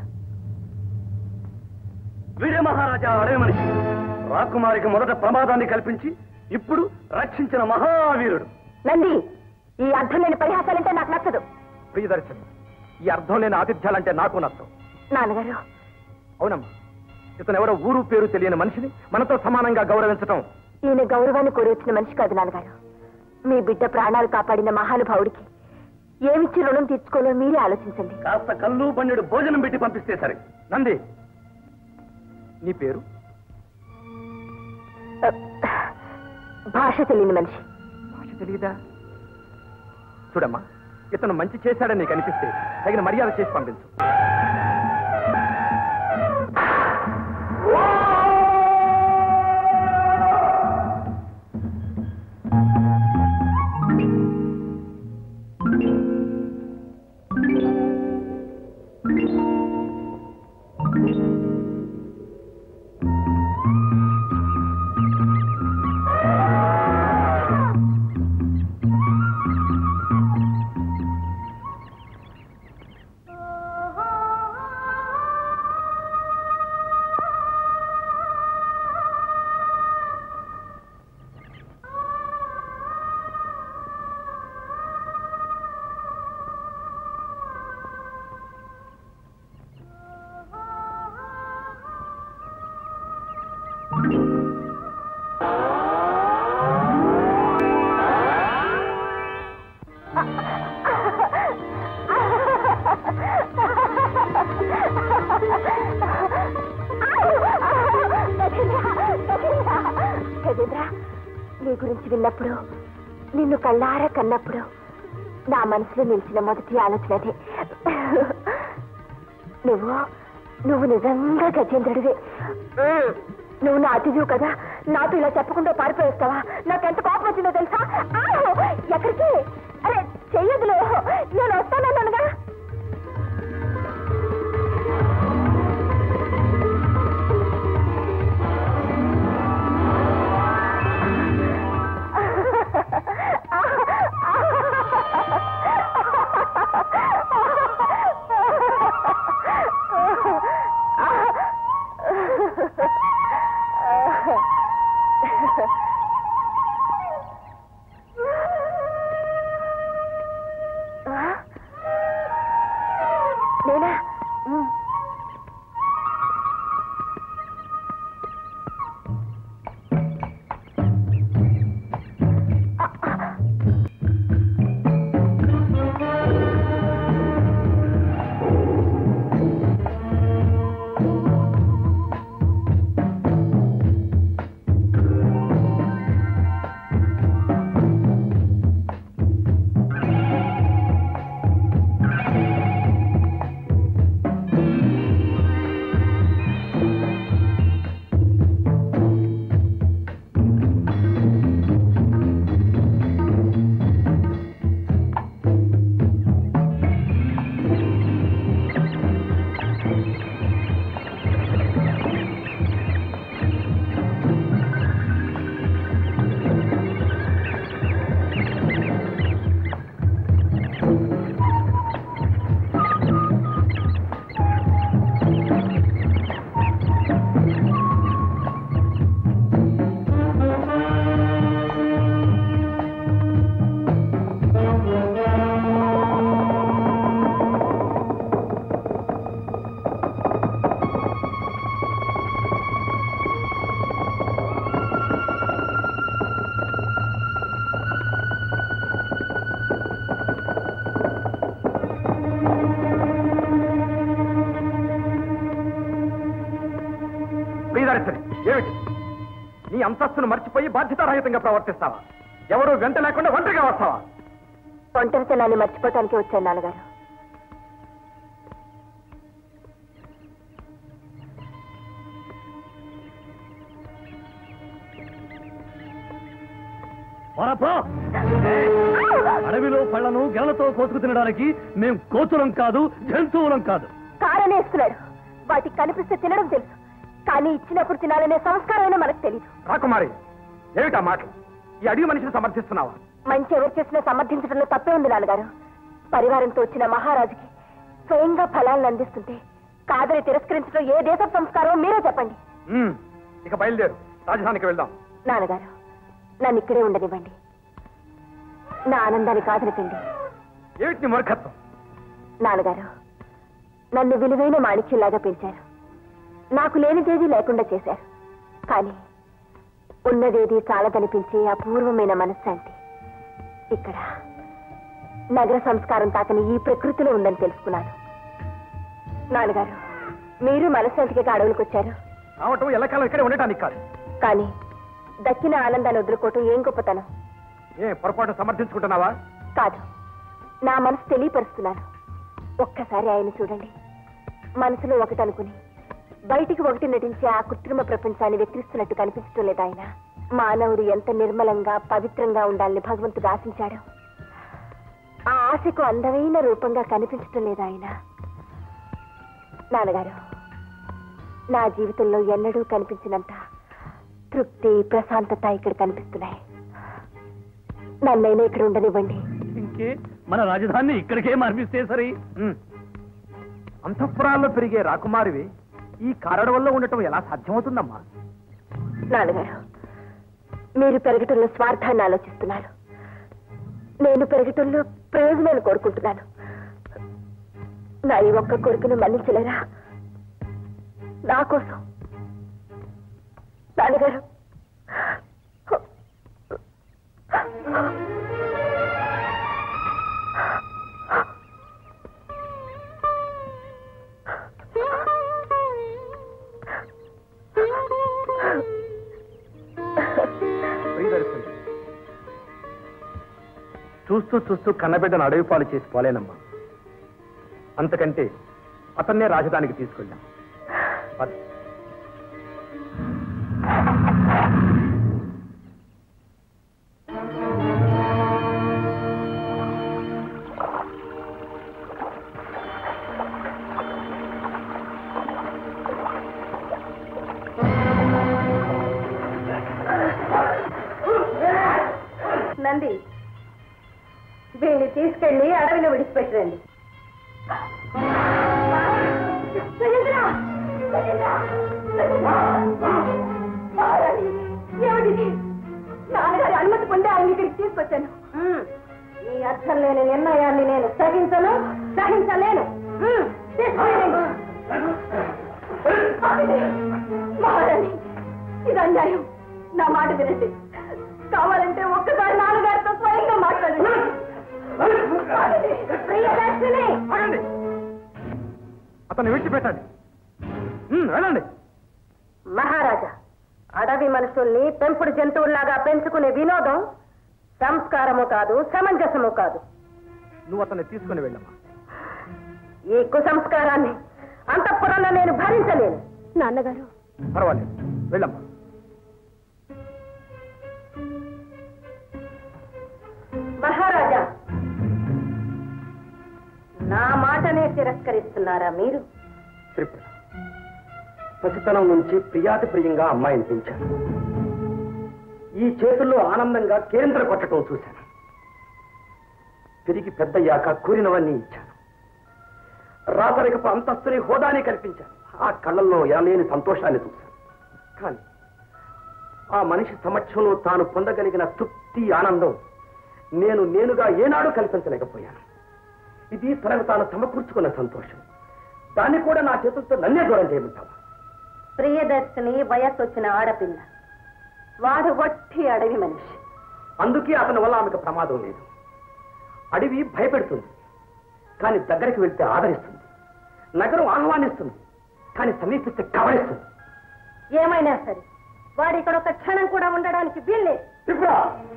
వీరే మహారాజా అడవి మనిషి రాకుమారికి మొదట ప్రమాదాన్ని కల్పించి ఇప్పుడు రక్షించిన మహావీరుడు నంది ఈ అర్థం లేని పరిహాసాలంటే నాకు నచ్చదు ప్రియదర్శని ఈ అర్థం లేని ఆతిథ్యాలంటే నాకు నచ్చం నాన్నగారు అవునమ్మా ఇతను ఎవరో ఊరు పేరు తెలియని మనిషిని మనతో సమానంగా గౌరవించటం ఈయన గౌరవాన్ని కోరి వచ్చిన మనిషి కాదు నాన్నగారు మీ బిడ్డ ప్రాణాలు కాపాడిన మహానుభావుడికి ఏమిచ్చి రుణం తీర్చుకోలో మీరే ఆలోచించండి కాస్త కళ్ళు బండి భోజనం పెట్టి పంపిస్తే సరే నంది నీ పేరు భాష తెలియని మనిషి భాష తెలియదా చూడమ్మా ఇతను మంచి చేశాడని నీకు అనిపిస్తే తగిన మర్యాద చేసి పంపించు నీ గురించి విన్నప్పుడు నిన్ను కళ్ళారా కన్నప్పుడు నా మనసులో నిలిచిన మొదటి ఆలోచన అదే నువ్వు నువ్వు నిజంగా గజేంద్రుడివే ఉమ్, నువ్వు నా అతిథివు కదా నాతో ఇలా చెప్పకుండా పారిపోయేస్తావా నాకెంత కోపం వచ్చిందో తెలుసా ఆహ్! ఎక్కడికి అరే చెయ్యదులు నేను వస్తానన్నానుగా నేనా ఉమ్. ప్రియదర్శని ఏమిటి నీ అంతస్తును మర్చిపోయి బాధ్యతారహితంగా ప్రవర్తిస్తావా ఎవరు వెంట లేకుండా ఒంటరిగా వస్తావా ఒంటరితనాన్ని మర్చిపోవటానికి వచ్చాను నాన్నగారు వరపా అడవిలో పళ్ళను గెలలతో కోసుకు తినడానికి మేం కోతులం కాదు జంతువులం కాదు కారనే ఇస్తున్నాడు వాటికి కనిపిస్తే తినడం తెలుసు కానీ ఇచ్చినప్పుడు తినాలనే సంస్కారమైనా మనకు తెలియదు రాకుమారి ఏమిటా మాటలు ఈ అడిగి మనిషిని సమర్థిస్తున్నావా మంచి ఎవరు చేసినా సమర్థించడంలో తప్పే ఉంది నాన్నగారు పరివారంతో వచ్చిన మహారాజుకి స్వయంగా ఫలాలను అందిస్తుంటే కాదని తిరస్కరించడం ఏ దేశ సంస్కారం మీరే చెప్పండి ఉమ్, ఇక బయలుదేరు రాజధానికి వెళ్దాం నాన్నగారు నన్ను ఇక్కడే ఉండనివ్వండి నా ఆనందాన్ని కాదనకండి ఏమిటి నీ మూర్ఖత్వం నాన్నగారు నన్ను విలువైన మాణిక్యంలాగా పెంచారు నాకు లేనిదేది లేకుండా చేశారు కానీ ఉన్నదేది చాలదనిపించే అపూర్వమైన మనశ్శాంతి ఇక్కడ నగర సంస్కారం తాకని ఈ ప్రకృతిలో ఉందని తెలుసుకున్నాను నాన్నగారు మీరు మనశ్శాంతికి అడవులకు వచ్చారు రావటం ఎల్లకాలం ఇక్కడే ఉండటానికి కాదు కానీ దక్కిన ఆనందాన్ని వదులుకోవటం ఏం గొప్పతనం ఏ పొరపాటు సమర్థించుకుంటున్నావా కాదు నా మనసు తెలియపరుస్తున్నాను ఒక్కసారి ఆయన చూడండి మనసులో ఒకటి అనుకుని బయటికి ఒకటి నటించే ఆ కృత్రిమ ప్రపంచాన్ని వెక్కిరిస్తున్నట్టు కనిపించడం లేదు ఆయన మానవుడు ఎంత నిర్మలంగా పవిత్రంగా ఉండాలని భగవంతుడు ఆశించాడు ఆ ఆశకు అందమైన రూపంగా కనిపించటం లేదు ఆయన నాన్నగారు నా జీవితంలో ఎన్నడూ కనిపించినంత తృప్తి ప్రశాంతత ఇక్కడ కనిపిస్తున్నాయి నన్నైనా ఇక్కడ ఉండనివ్వండి ఇంకే మన రాజధానిని ఇక్కడికే మార్పిస్తే సరి ఉమ్. అంతఃపురాల్లో పెరిగే రాకుమారివి ఈ కారడవల్లో ఉండటం ఎలా సాధ్యమవుతుందమ్మా నాన్నగారు మీరు పెరగటంలో స్వార్థాన్ని ఆలోచిస్తున్నారు నేను పెరగటంలో ప్రయోజనాలు కోరుకుంటున్నాను నా ఈ ఒక్క కోరికను మన్నించలేరా నా కోసం నాన్నగారు ప్రియదర్శని చూస్తూ చూస్తూ కన్నబిడ్డను అడవి పాలు చేసి పోలేనమ్మా అంతకంటే అతన్నే రాజధానికి తీసుకెళ్ళాం పద. నంది వీడిని తీసుకెళ్లి అడవిలో విడిచిపెట్టండి ఏమిటిది నాన్నగారి అనుమతి పొంది ఆయన ఇక్కడికి తీసుకొచ్చాను మ్మ్. ఈ అర్థం లేని నిర్ణయాన్ని నేను సహించను సహించలేను మ్మ్. తీసుకెళ్ళండి. ఆగండి. మహారాణి ఇది అన్యాయం నా మాట వినండి కావాలంటే ఒక్కసారి నాన్నగారితో స్వయంగా మాట్లాడండి ఆగండి. ప్రియదర్శిని ఆగండి అతన్ని విడిచిపెట్టండి ఉమ్, వెళ్ళండి మహారాజా అడవి మనుషుల్ని పెంపుడు జంతువుల్లాగా పెంచుకునే వినోదం సంస్కారము కాదు సమంజసము కాదు నువ్వు అతన్ని తీసుకుని వెళ్ళమ్మా ఈ కుసంస్కారాన్ని అంతఃపురంలో నేను భరించలేను నాన్నగారు పర్వాలేదు వెళ్ళమ్మా మహారాజా నా మాటనే తిరస్కరిస్తున్నారా మీరు త్రిపుర పసితనం నుంచి ప్రియాతి ప్రియంగా అమ్మాయిని పెంచాను ఈ చేతుల్లో ఆనందంగా కేంద్ర కొట్టడం చూశాను తిరిగి పెద్దయ్యాక కూరినవన్నీ ఇచ్చాను రాతరికపు అంతస్తుని హోదాని కల్పించాను ఆ కళ్ళల్లో ఎనలేని సంతోషాన్ని చూశాను కానీ ఆ మనిషి సమక్షంలో తాను పొందగలిగిన తృప్తి ఆనందం నేను నేనుగా ఏనాడు కల్పించలేకపోయాను ఇది తనకు తాను సమకూర్చుకున్న సంతోషం దాన్ని కూడా నా చేతులతో నన్నే దూరం చేయమంటావా ప్రియదర్శిని వయస్సు వచ్చిన ఆడపిల్ల వాడు వట్టి అడవి మనిషి అందుకే అతని వల్ల ఆమెకు ప్రమాదం లేదు అడవి భయపెడుతుంది కానీ దగ్గరికి వెళ్తే ఆదరిస్తుంది నగరం ఆహ్వానిస్తుంది కానీ సమీపిస్తే కవరిస్తుంది ఏమైనా సరే వాడు ఇక్కడ ఒక క్షణం కూడా ఉండడానికి వీల్లేదు త్రిపుర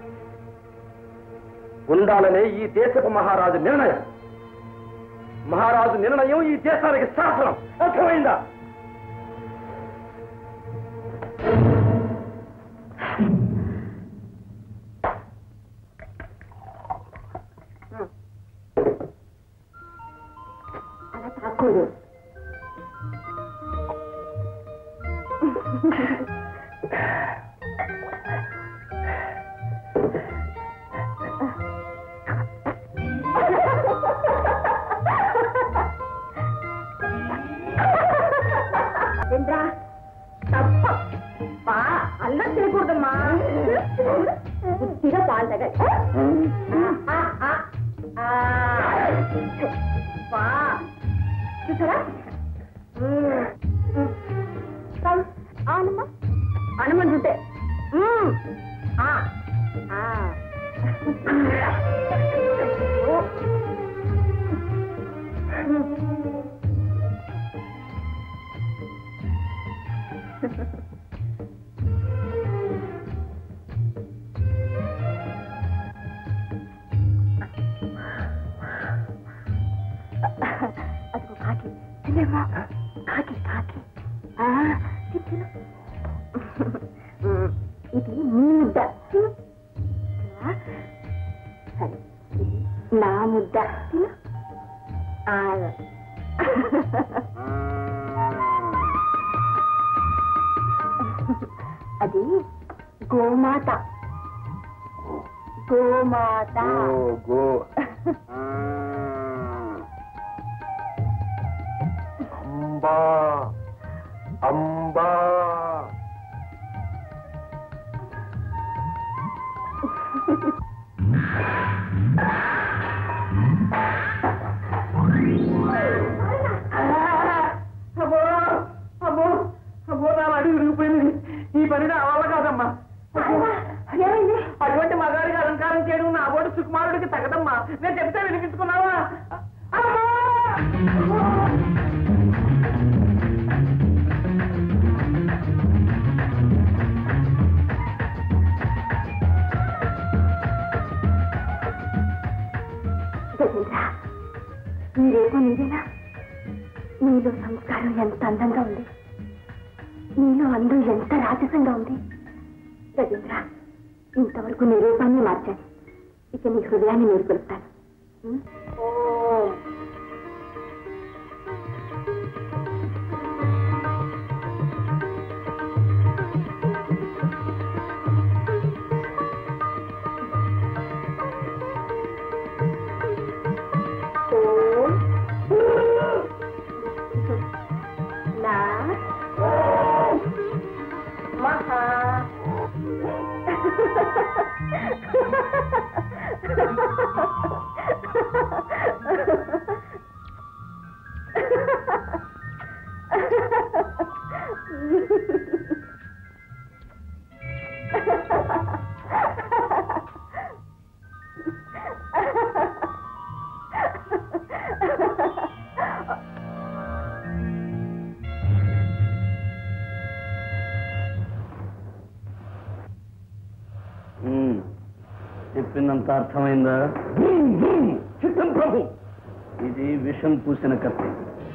ఉండాలనే ఈ దేశపు మహారాజు నిర్ణయం మహారాజు నిర్ణయం ఈ దేశానికి శాసనం అర్థమైందా అలా తాకూడదు ఇంద్రా తప్ప పా అల్లం చేయకూడదమ్మా బుద్ధిగా పాలు తగలి ఆ, ఆ, ఆ. పా చూసారా ఆనమ్మా అనమంటుంటే ఆ ఆ ఓ. అదిగో కాకి తినేమో కాకి కాకి ఆ, తిను, తిను. ఇది నీ ముద్ద తిను. తినవా? సరే ఇది నా ముద్ద తిను ఆ. అది గోమాత గోమాత గో అంబా అంబా అమ్మో అమ్మో అమ్మో నా అడుగు విరిగిపోయింది ఈ పని నా వల్ల కాదమ్మా ఏమైంది అటువంటి మగాడికి అలంకారం చేయడం నా బోటి సుకుమారుడికి తగదమ్మా నేను చెప్తే వినిపించుకున్నావా అమ్మా! నీలో సంస్కారం ఎంత అందంగా ఉంది నీలో అందం ఎంత రాజసంగా ఉంది రవీంద్ర ఇంతవరకు నీ రూపాన్ని మార్చాను ఇక నీ హృదయాన్ని మీరు కొలుపుతాను ఉం? నా మహా చెప్పిందంత అర్థమైందా చిత్తం ప్రభు ఇది విషం పూసిన కత్తి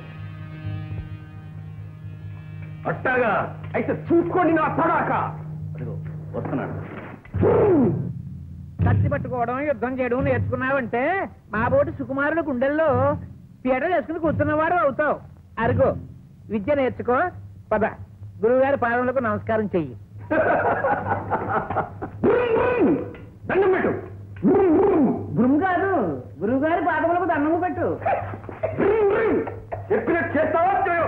అట్టాగా అయితే చూసుకోండి నా తడాక అదిగో, వస్తున్నాడు కత్తి పట్టుకోవడం యుద్ధం చేయడం నేర్చుకున్నావంటే మా బోటి సుకుమారుడు గుండెల్లో పీట వేసుకుని కూర్చున్నవాడు అవుతావు అరుగు విద్య నేర్చుకో పద గురువుగారి పాదములకు నమస్కారం చెయ్యి దండం పెట్టు గురువు కాదు గురువు గారి పాదములకు దండము పెట్టు చెప్పినట్టు చేస్తావా చేయవు?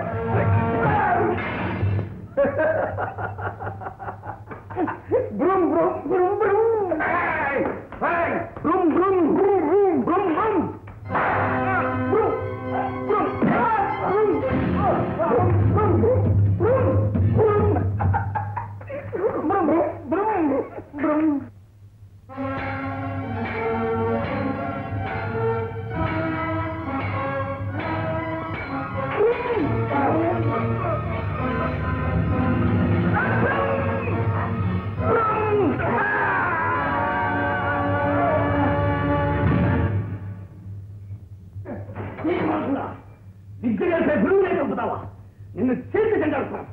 బ్రూమ్ బ్రూమ్ బ్రూమ్ బ్రూమ్ ఏయ్! ఏయ్! బ్రూమ్ బ్రూమ్ బ్రూమ్ బ్రూమ్ బ్రూమ్ బ్రూమ్ ఆ! బ్రూమ్! బ్రూమ్! ఆ! బ్రూమ్! ఆ! బ్రూమ్! బ్రూమ్! బ్రూమ్! బ్రూమ్! బ్రూమ్! బ్రూమ్! బ్రూమ్! విద్య చేసే గురువునే చంపుతావా నిన్ను చేసి చెండాడుతాను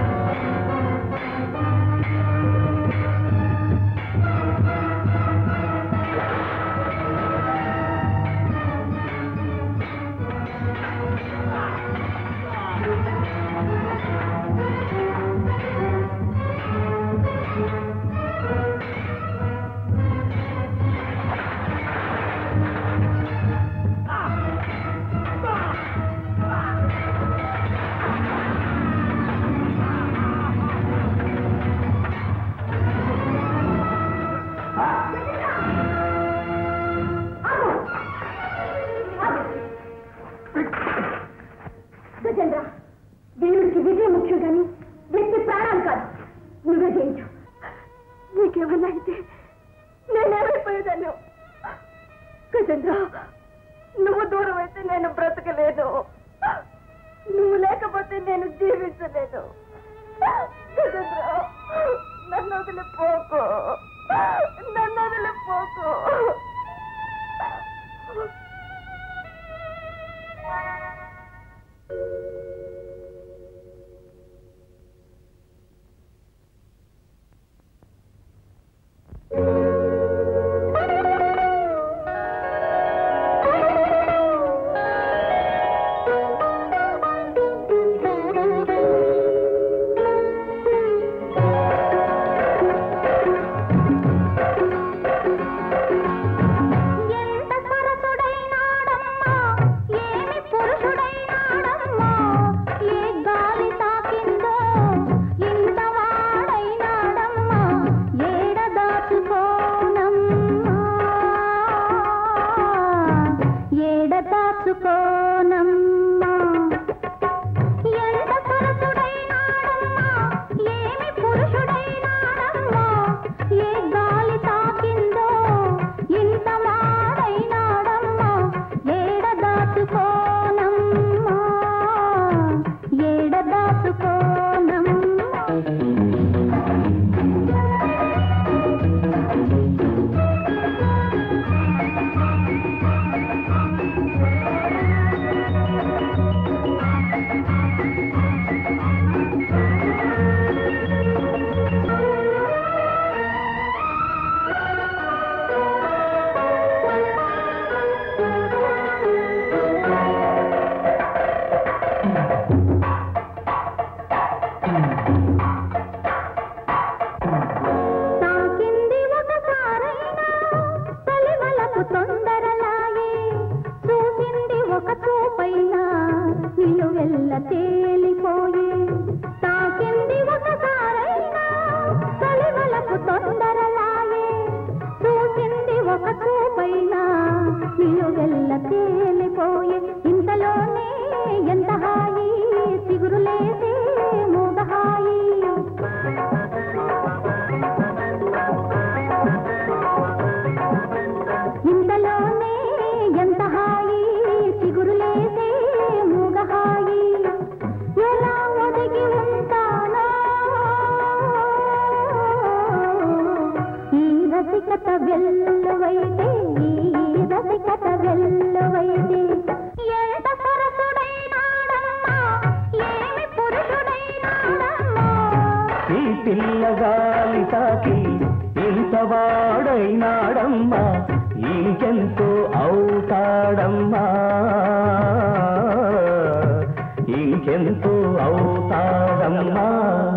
గజేంద్ర వీరుడికి విజయం ముఖ్యం కానీ వ్యక్తి ప్రాణాలు కాదు నువ్వే జయించు నీకేమన్నా అయితే నేనేమైపోయేదాన్ని గజేంద్ర నువ్వు దూరం అయితే నేను బ్రతకలేదు నువ్వు లేకపోతే నేను జీవించలేదు గజేంద్ర నన్ను వదిలిపోకు నన్ను వదిలిపోకు ఎంత సరసుడైనాడమ్మా ఏమి పురుషుడు పిల్లగాలి తాకి ఇంత వాడైనాడమ్మా ఇంకెంతో అవుతాడమ్మా ఇంకెంతో అవుతాడమ్మా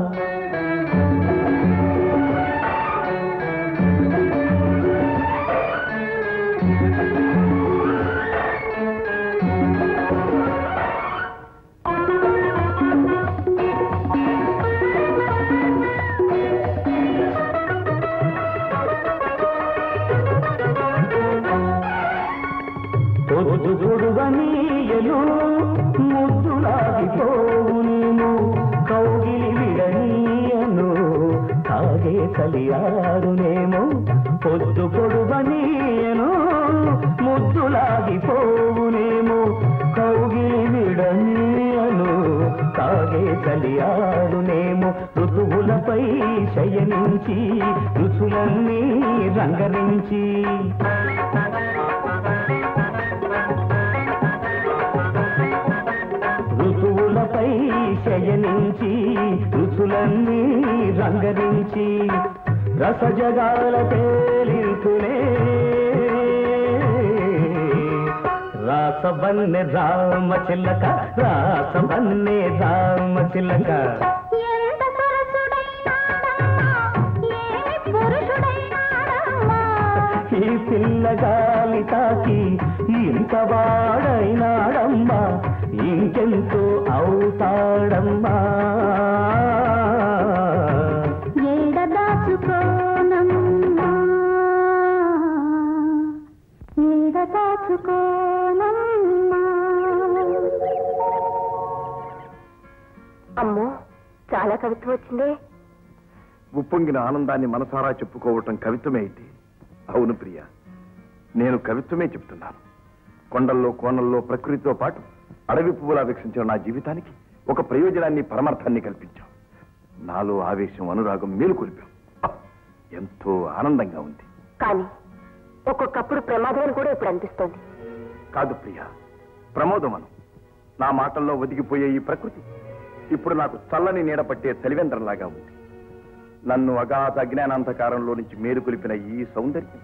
పొద్దు పొడువనీయను ముద్దులాగిపోవునేమో కౌగిలి విడనీయను తాగే కలియారునేమో పొద్దు పొడువనీయను ముద్దులాగిపోవునేమో కౌగిలి విడనీయను తాగే కలియారునేమో ఋతువులపై శయనించి రుచులన్నీ రంగరించి ఋతువులపై శయనించి రుచులన్నీ రంగరించి రసజగాల తేలింతులే రాసబన్నె రామ చిల్లక రాసబన్నె రామ చిల్లక ఎంత సరసుడైనాడమ్మా, ఏమి పురుషుడైనాడమ్మా. ఈ పిల్లగాలి తాకి ఇంత వాడైనాడమ్మా ఇంకెంతో అవుతాడమ్మా ఏడ దాచుకోనమ్మా ఏడ దాచుకోనమ్మా అమ్మో చాలా కవిత్వం వచ్చిందే ఉప్పొంగిన ఆనందాన్ని మనసారా చెప్పుకోవటం కవిత్వమే అయితే అవును ప్రియ నేను కవిత్వమే చెప్తున్నాను కొండల్లో కోనల్లో ప్రకృతితో పాటు అడవి పువ్వులా వీక్షించిన నా జీవితానికి ఒక ప్రయోజనాన్ని పరమార్థాన్ని కల్పించాం నాలో ఆవేశం అనురాగం మేలుకొలిపాం అహ్! ఎంతో ఆనందంగా ఉంది కానీ ఒక్కొక్కప్పుడు ప్రమాదం కూడా ఇప్పుడు అనిపిస్తోంది కాదు ప్రియ ప్రమోదమను నా మాటల్లో ఒదిగిపోయే ఈ ప్రకృతి ఇప్పుడు నాకు చల్లని నీడ పట్టే చలివేంద్రంలాగా ఉంది నన్ను అగాధ అజ్ఞానాంధకారంలో నుంచి మేలుకొలిపిన ఈ సౌందర్యం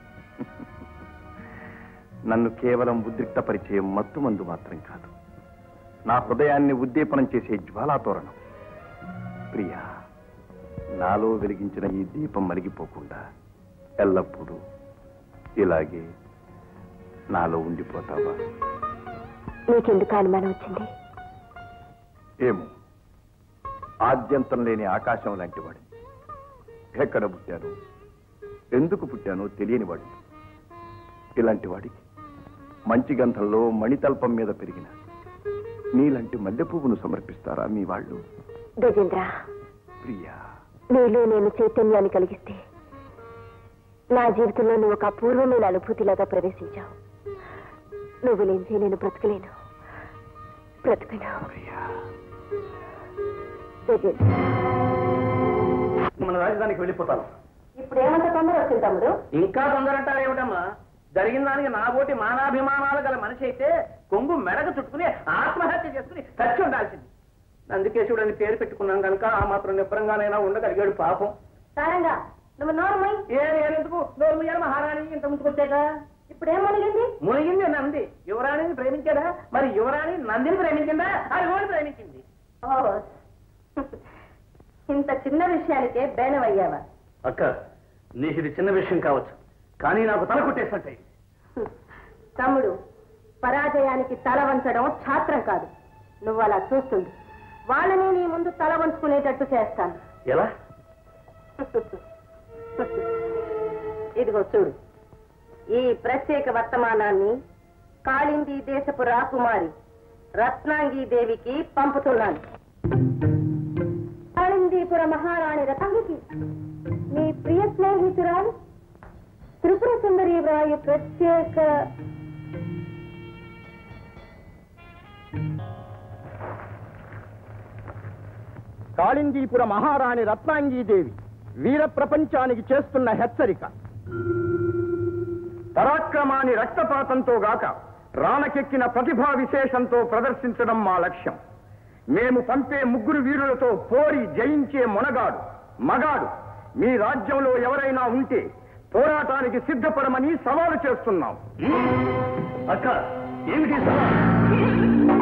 నన్ను కేవలం ఉద్రిక్తపరిచే మత్తు మందు మాత్రం కాదు నా హృదయాన్ని ఉద్దీపనం చేసే జ్వాలాతోరణం ప్రియా నాలో వెలిగించిన ఈ దీపం మరిగిపోకుండా ఎల్లప్పుడూ ఇలాగే నాలో ఉండిపోతావా నీకెందుకు అనుమానం వచ్చింది ఏమో ఆద్యంతం లేని ఆకాశం లాంటి వాడిని ఎక్కడ పుట్టాను ఎందుకు పుట్టానో తెలియని వాడిని ఇలాంటి వాడికి మంచి గంధంలో మణితల్పం మీద పెరిగిన నీలాంటి మల్లె పువ్వును సమర్పిస్తారా మీ వాళ్ళు గజేంద్ర ప్రియా నీలో నేను చైతన్యాన్ని కలిగిస్తే నా జీవితంలో నువ్వు ఒక అపూర్వమైన అనుభూతిలాగా ప్రవేశించావు నువ్వు లేనిదే నేను బ్రతకలేను బ్రతకను ప్రియా గజేంద్ర మన రాజధానికి వెళ్ళిపోతాను ఇప్పుడు ఏమంత తొందర వచ్చింది తమ్ముడు ఇంకా తొందరంటారేమిటమ్మా జరిగిన దానికి నాబోటి మానాభిమానాలు గల మనిషి అయితే కొంగు మెడకు చుట్టుకుని ఆత్మహత్య చేసుకుని చచ్చి ఉండాల్సింది నందికేశుడు అని పేరు పెట్టుకున్నాం కనుక ఆ మాత్రం నిబ్బరంగానైనా ఉండగలిగాడు పాపం సారంగా నువ్వు నోర్మై ఏ ఎందుకు నోరు ముయ్యాలి మహారాణి ఇంత ముందుకొచ్చాక ఇప్పుడు ఏం మునిగింది మునిగింది నంది యువరాణిని ప్రేమించాడా మరి యువరాణి నందిని ప్రేమించిందా అది ఓడి ప్రేమించింది ఓ ఇంత చిన్న విషయానికే బేనమయ్యావా అక్క నీకు ఇది చిన్న విషయం కావచ్చు కానీ నాకు తల కొట్టేసినట్టే తమ్ముడు పరాజయానికి తల వంచడం ఛాత్రం కాదు నువ్వు అలా చూస్తుంది వాళ్ళని నీ ముందు తల వంచుకునేటట్టు చేస్తాను ఎలా ఇదిగో చూడు ఈ ప్రత్యేక వర్తమానాన్ని కాళింది దేశపు రాకుమారి రత్నాంగి దేవికి పంపుతున్నాను కాళిందీపుర మహారాణి రత్నాంగికి మీ ప్రియ స్నేహితురాలు త్రిపుర సుందరి వ్రాయు ప్రత్యేక కాళిందీపుర మహారాణి రత్నాంగీదేవి వీర ప్రపంచానికి చేస్తున్న హెచ్చరిక పరాక్రమాన్ని రక్తపాతంతో గాక రానకెక్కిన ప్రతిభా విశేషంతో ప్రదర్శించడం మా లక్ష్యం మేము పంపే ముగ్గురు వీరులతో పోరి జయించే మొనగాడు మగాడు మీ రాజ్యంలో ఎవరైనా ఉంటే పోరాటానికి సిద్ధపడమని సవాలు చేస్తున్నాం అక్క ఏమిటి సవాల్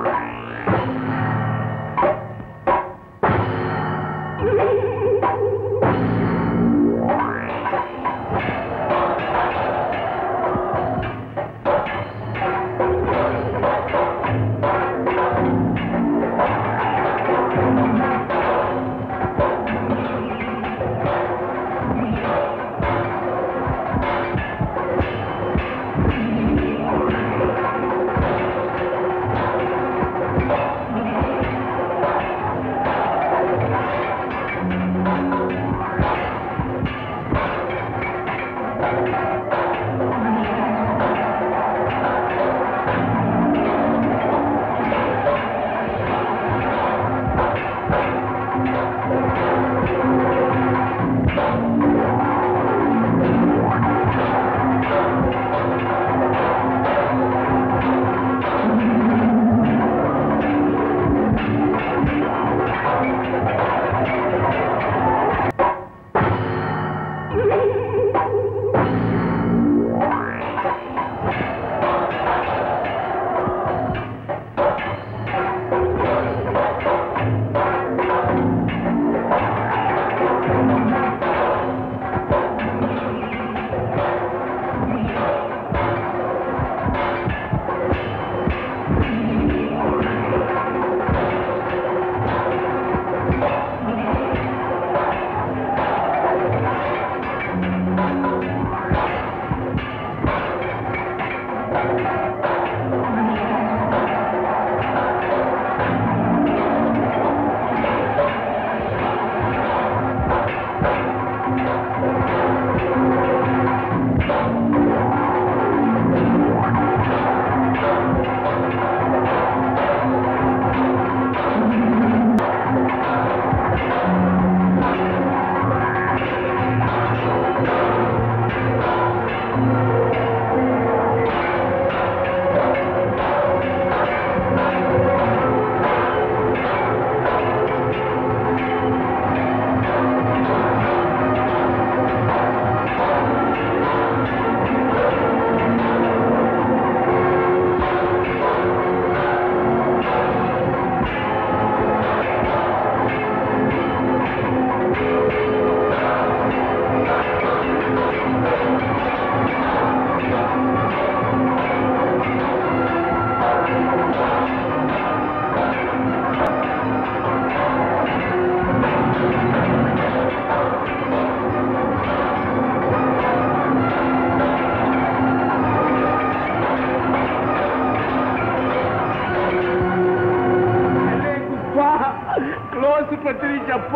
క్లోజ్ పత్రి చెప్ప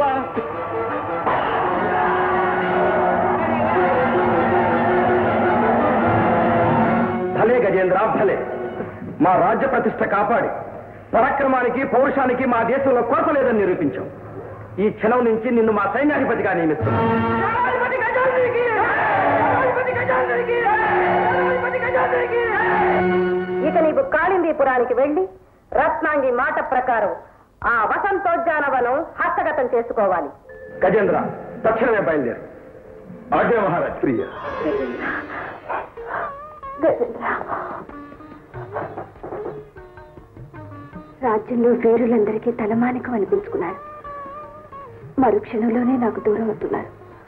భలే గజేంద్ర భలే మా రాజ్య ప్రతిష్ట కాపాడి పరాక్రమానికి పౌరుషానికి మా దేశంలో కొరత లేదని నిరూపించాం ఈ క్షణం నుంచి నిన్ను మా సైన్యాధిపతిగా నియమిస్తున్నాం ఇక నీవు కాళిందీపురానికి వెళ్ళి రత్నాంగి మాట ప్రకారం ఆ వసంతోద్యానవనం హస్తగతం చేసుకోవాలి గజేంద్ర తక్షణమే బయలుదేరు ఆజ్ఞ మహారాజ్ ప్రియ రాజ్యంలో వీరులందరికీ తలమానికం అనిపించుకున్నారు మరుక్షణంలోనే నాకు దూరం అవుతున్నారు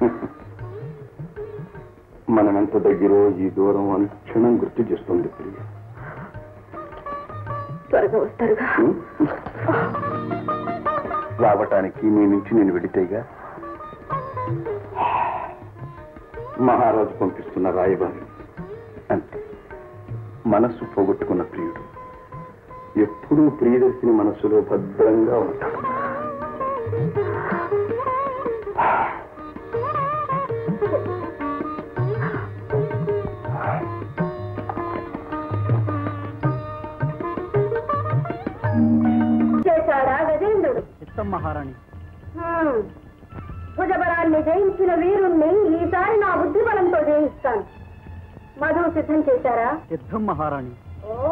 మనమెంత దగ్గరో ఈ దూరం అనుక్షణం గుర్తు చేస్తుంది ప్రియ త్వరగా వస్తారుగా రావటానికి నీ నుంచి నేను వెడితేగా మహారాజు పంపిస్తున్న రాయబారి అంతే మనస్సు పోగొట్టుకున్న ప్రియుడు ఎప్పుడూ ప్రియదర్శిని మనస్సులో భద్రంగా ఉంటాడు చేశాడా గజేంద్రుడు చిత్తం మహారాణి హ్మ్. భుజబలాన్ని జయించిన వీరుణ్ణి ఈసారి నా బుద్ధి బలంతో జయిస్తాను మధు సిద్ధం చేశారా సిద్ధం మహారాణి ఓ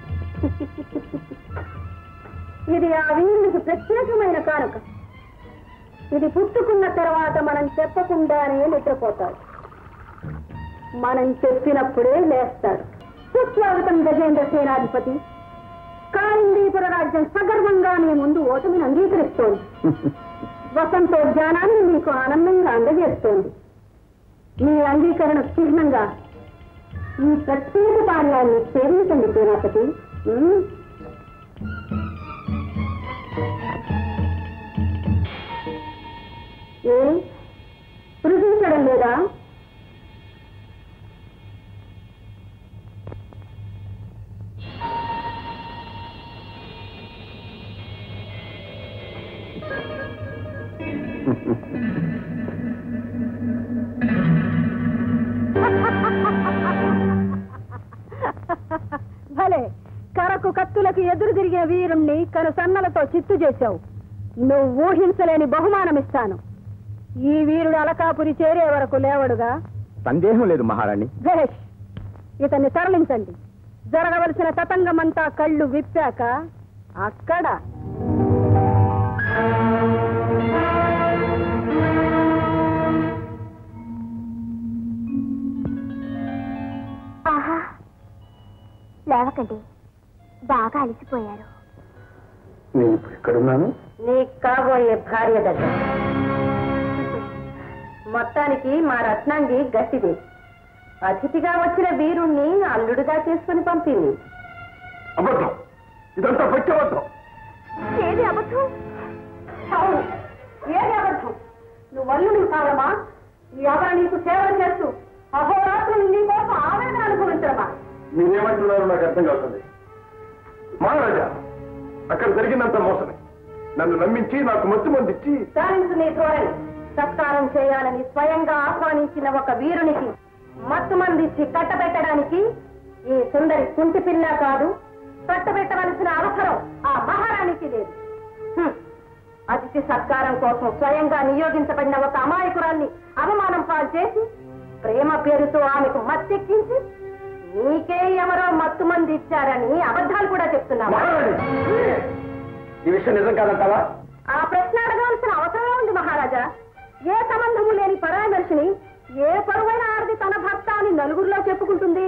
ఇది ఆ వీరునికి ప్రత్యేకమైన కానుక ఇది పుట్టుకున్న తర్వాత మనం చెప్పకుండానే నిద్రపోతాడు మనం చెప్పినప్పుడే లేస్తాడు సుస్వాగతం గజేంద్ర సేనాధిపతి కాళిందీపుర రాజ్యం సగర్వంగా మీ ముందు ఓటమిని అంగీకరిస్తోంది వసంతోద్యానాన్ని మీకు ఆనందంగా అందజేస్తోంది మీ అంగీకరణ చిహ్నంగా ఈ ప్రత్యేక కార్యాన్ని సేవించండి సేనాపతి ఉమ్. ఏ రుచించడం లేదా భలే కరకు కత్తులకు ఎదురు తిరిగిన వీరుణ్ణి కను సన్నలతో చిత్తు చేశావు నువ్వు ఊహించలేని బహుమానం ఇస్తాను ఈ వీరుడు అలకాపురి చేరే వరకు లేవడుగా సందేహం లేదు మహారాణి భేష్ ఇతన్ని తరలించండి జరగవలసిన తతంగమంతా కళ్ళు విప్పాక అక్కడ ఆహా లేవకండి బాగా అలసిపోయారు నేను ఇప్పుడు ఎక్కడున్నాను నీ కాబోయే భార్య దగ్గర మొత్తానికి మా రత్నాంగి గట్టిది అతిథిగా వచ్చిన వీరుణ్ణి అల్లుడుగా చేసుకుని పంపింది అబద్ధం ఇదంతా పచ్చబద్ధం ఏది అబద్ధం అవును ఏది అబద్ధం నువ్వు వల్లుడు కావడమా ఈ అవర నీకు సేవలు చేస్తూ అహోరాత్రులు నీ కోసం ఆవేదన అనుభవించడమా మీరేమంటున్నారో నాకు అర్థం కావుతుంది మహారాజా అక్కడ జరిగినంత మోసమే నన్ను నమ్మించి నాకు మత్తు మందిచ్చి సాధించు నీ ధోరణి సత్కారం చేయాలని స్వయంగా ఆహ్వానించిన ఒక వీరునికి మత్తు మందిచ్చి కట్టబెట్టడానికి ఈ సుందరి కుంటి పిల్ల కాదు కట్టబెట్టవలసిన అవసరం ఆ మహారాణికి లేదు హ్మ్. అతిథి సత్కారం కోసం స్వయంగా నియోగించబడిన ఒక అమాయకురాన్ని అవమానం పాలు చేసి ప్రేమ పేరుతో ఆమెకు మత్తెక్కించి నీకే ఎవరో మత్తు మంది ఇచ్చారని అబద్ధాలు కూడా చెప్తున్నావా మహారాణి ఈ విషయం నిజం కాదంటావా ఆ ప్రశ్న అడగవలసిన అవసరమే ఉంది మహారాజా ఏ సంబంధము లేని పరాయి మనిషిని ఏ పరువైన ఆడది తన భర్త అని నలుగురిలో చెప్పుకుంటుంది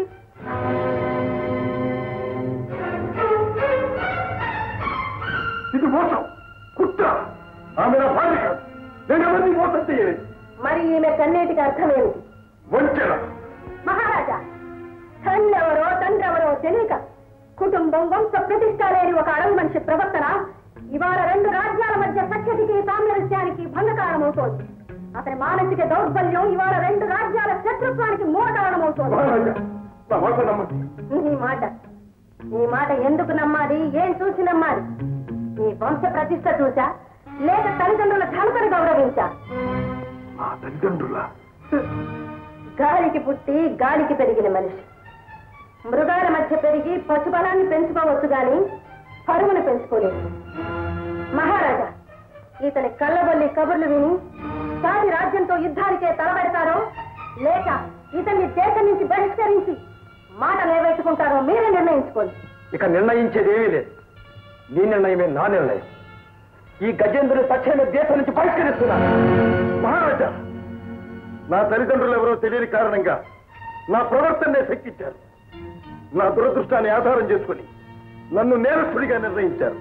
ఇది మోసం కుట్ర ఆమె నా భార్య కాదు నేను ఎవరిని మోసం చేయలేదు మరి ఈమె కన్నీటికి అర్థమేమిటి వంచన మహారాజా తండ్రి ఎవరో తండ్రి ఎవరో తెలియక కుటుంబం వంశ ప్రతిష్ట లేని ఒక అడవి మనిషి ప్రవర్తన ఇవాళ రెండు రాజ్యాల మధ్య సఖ్యతకి సామరస్యానికి భంగకారణమవుతోంది అతని మానసిక దౌర్బల్యం ఇవాళ రెండు రాజ్యాల శత్రుత్వానికి మూల కారణమవుతోంది మహారాజా నా మాట నమ్మండి నీ మాట నీ మాట ఎందుకు నమ్మాలి ఏం చూసి నమ్మాలి నీ వంశ ప్రతిష్ట చూసా లేక తల్లిదండ్రుల ఘనతను గౌరవించా మా తల్లిదండ్రుల హ్మ్. గాలికి పుట్టి గాలికి పెరిగిన మనిషి మృగాల మధ్య పెరిగి పశుబలాన్ని పెంచుకోవచ్చు గాని పరువును పెంచుకోలేదు మహారాజా ఇతని కళ్ళబొల్లి కబుర్లు విని సాటి రాజ్యంతో యుద్ధానికే తలబెడతారో లేక ఇతన్ని దేశం నుంచి బహిష్కరించి మాటలు ఏవెట్టుకుంటారో మీరే నిర్ణయించుకోండి ఇక నిర్ణయించేది ఏమీ లేదు నీ నిర్ణయమే నా నిర్ణయం ఈ గజేంద్రుని తక్షణమే దేశం నుంచి బహిష్కరిస్తున్నాను మహారాజా నా తల్లిదండ్రులు ఎవరో తెలియని కారణంగా నా ప్రవర్తనే శక్తించారు నా దురదృష్టాన్ని ఆధారం చేసుకుని నన్ను నేరస్తుడిగా నిర్ణయించారు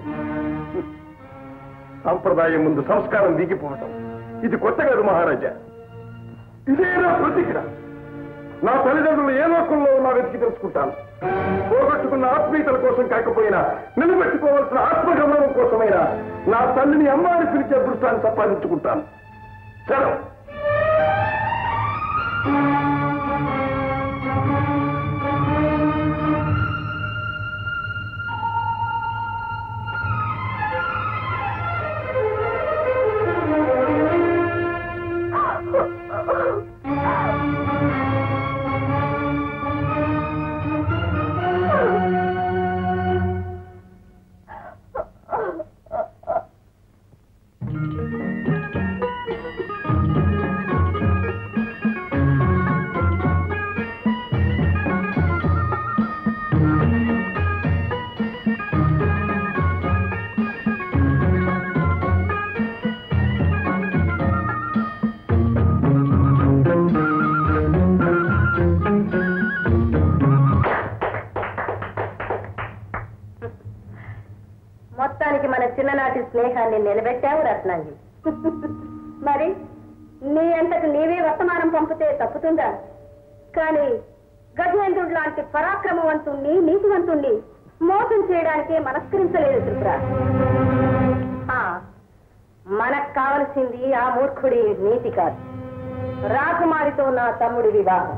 సాంప్రదాయం ముందు సంస్కారం దిగిపోవటం ఇది కొత్త కాదు మహారాజా ఇదే నా ప్రతిజ్ఞ నా తల్లిదండ్రులు ఏ లోకంలో ఉన్నా వెతికి తెలుసుకుంటాను పోగొట్టుకున్న ఆత్మీయతల కోసం కాకపోయినా నిలబెట్టుకోవాల్సిన ఆత్మగౌరవం కోసమైనా నా తల్లిని అమ్మ అని పిలిచే దృష్టాన్ని సంపాదించుకుంటాను సెలవు ఆ మన చిన్ననాటి స్నేహాన్ని నిలబెట్టావు రత్నాంగి మరి నీ అంతకు నీవే వర్తమానం పంపితే తప్పుతుందా కానీ గజేంద్రుడు లాంటి పరాక్రమవంతుణ్ణి నీతివంతుణ్ణి మోసం చేయడానికి మనస్కరించలేదు త్రిపుర ఆ, మనకు కావలసింది ఆ మూర్ఖుడి నీతి కాదు రాకుమారితో నా తమ్ముడి వివాహం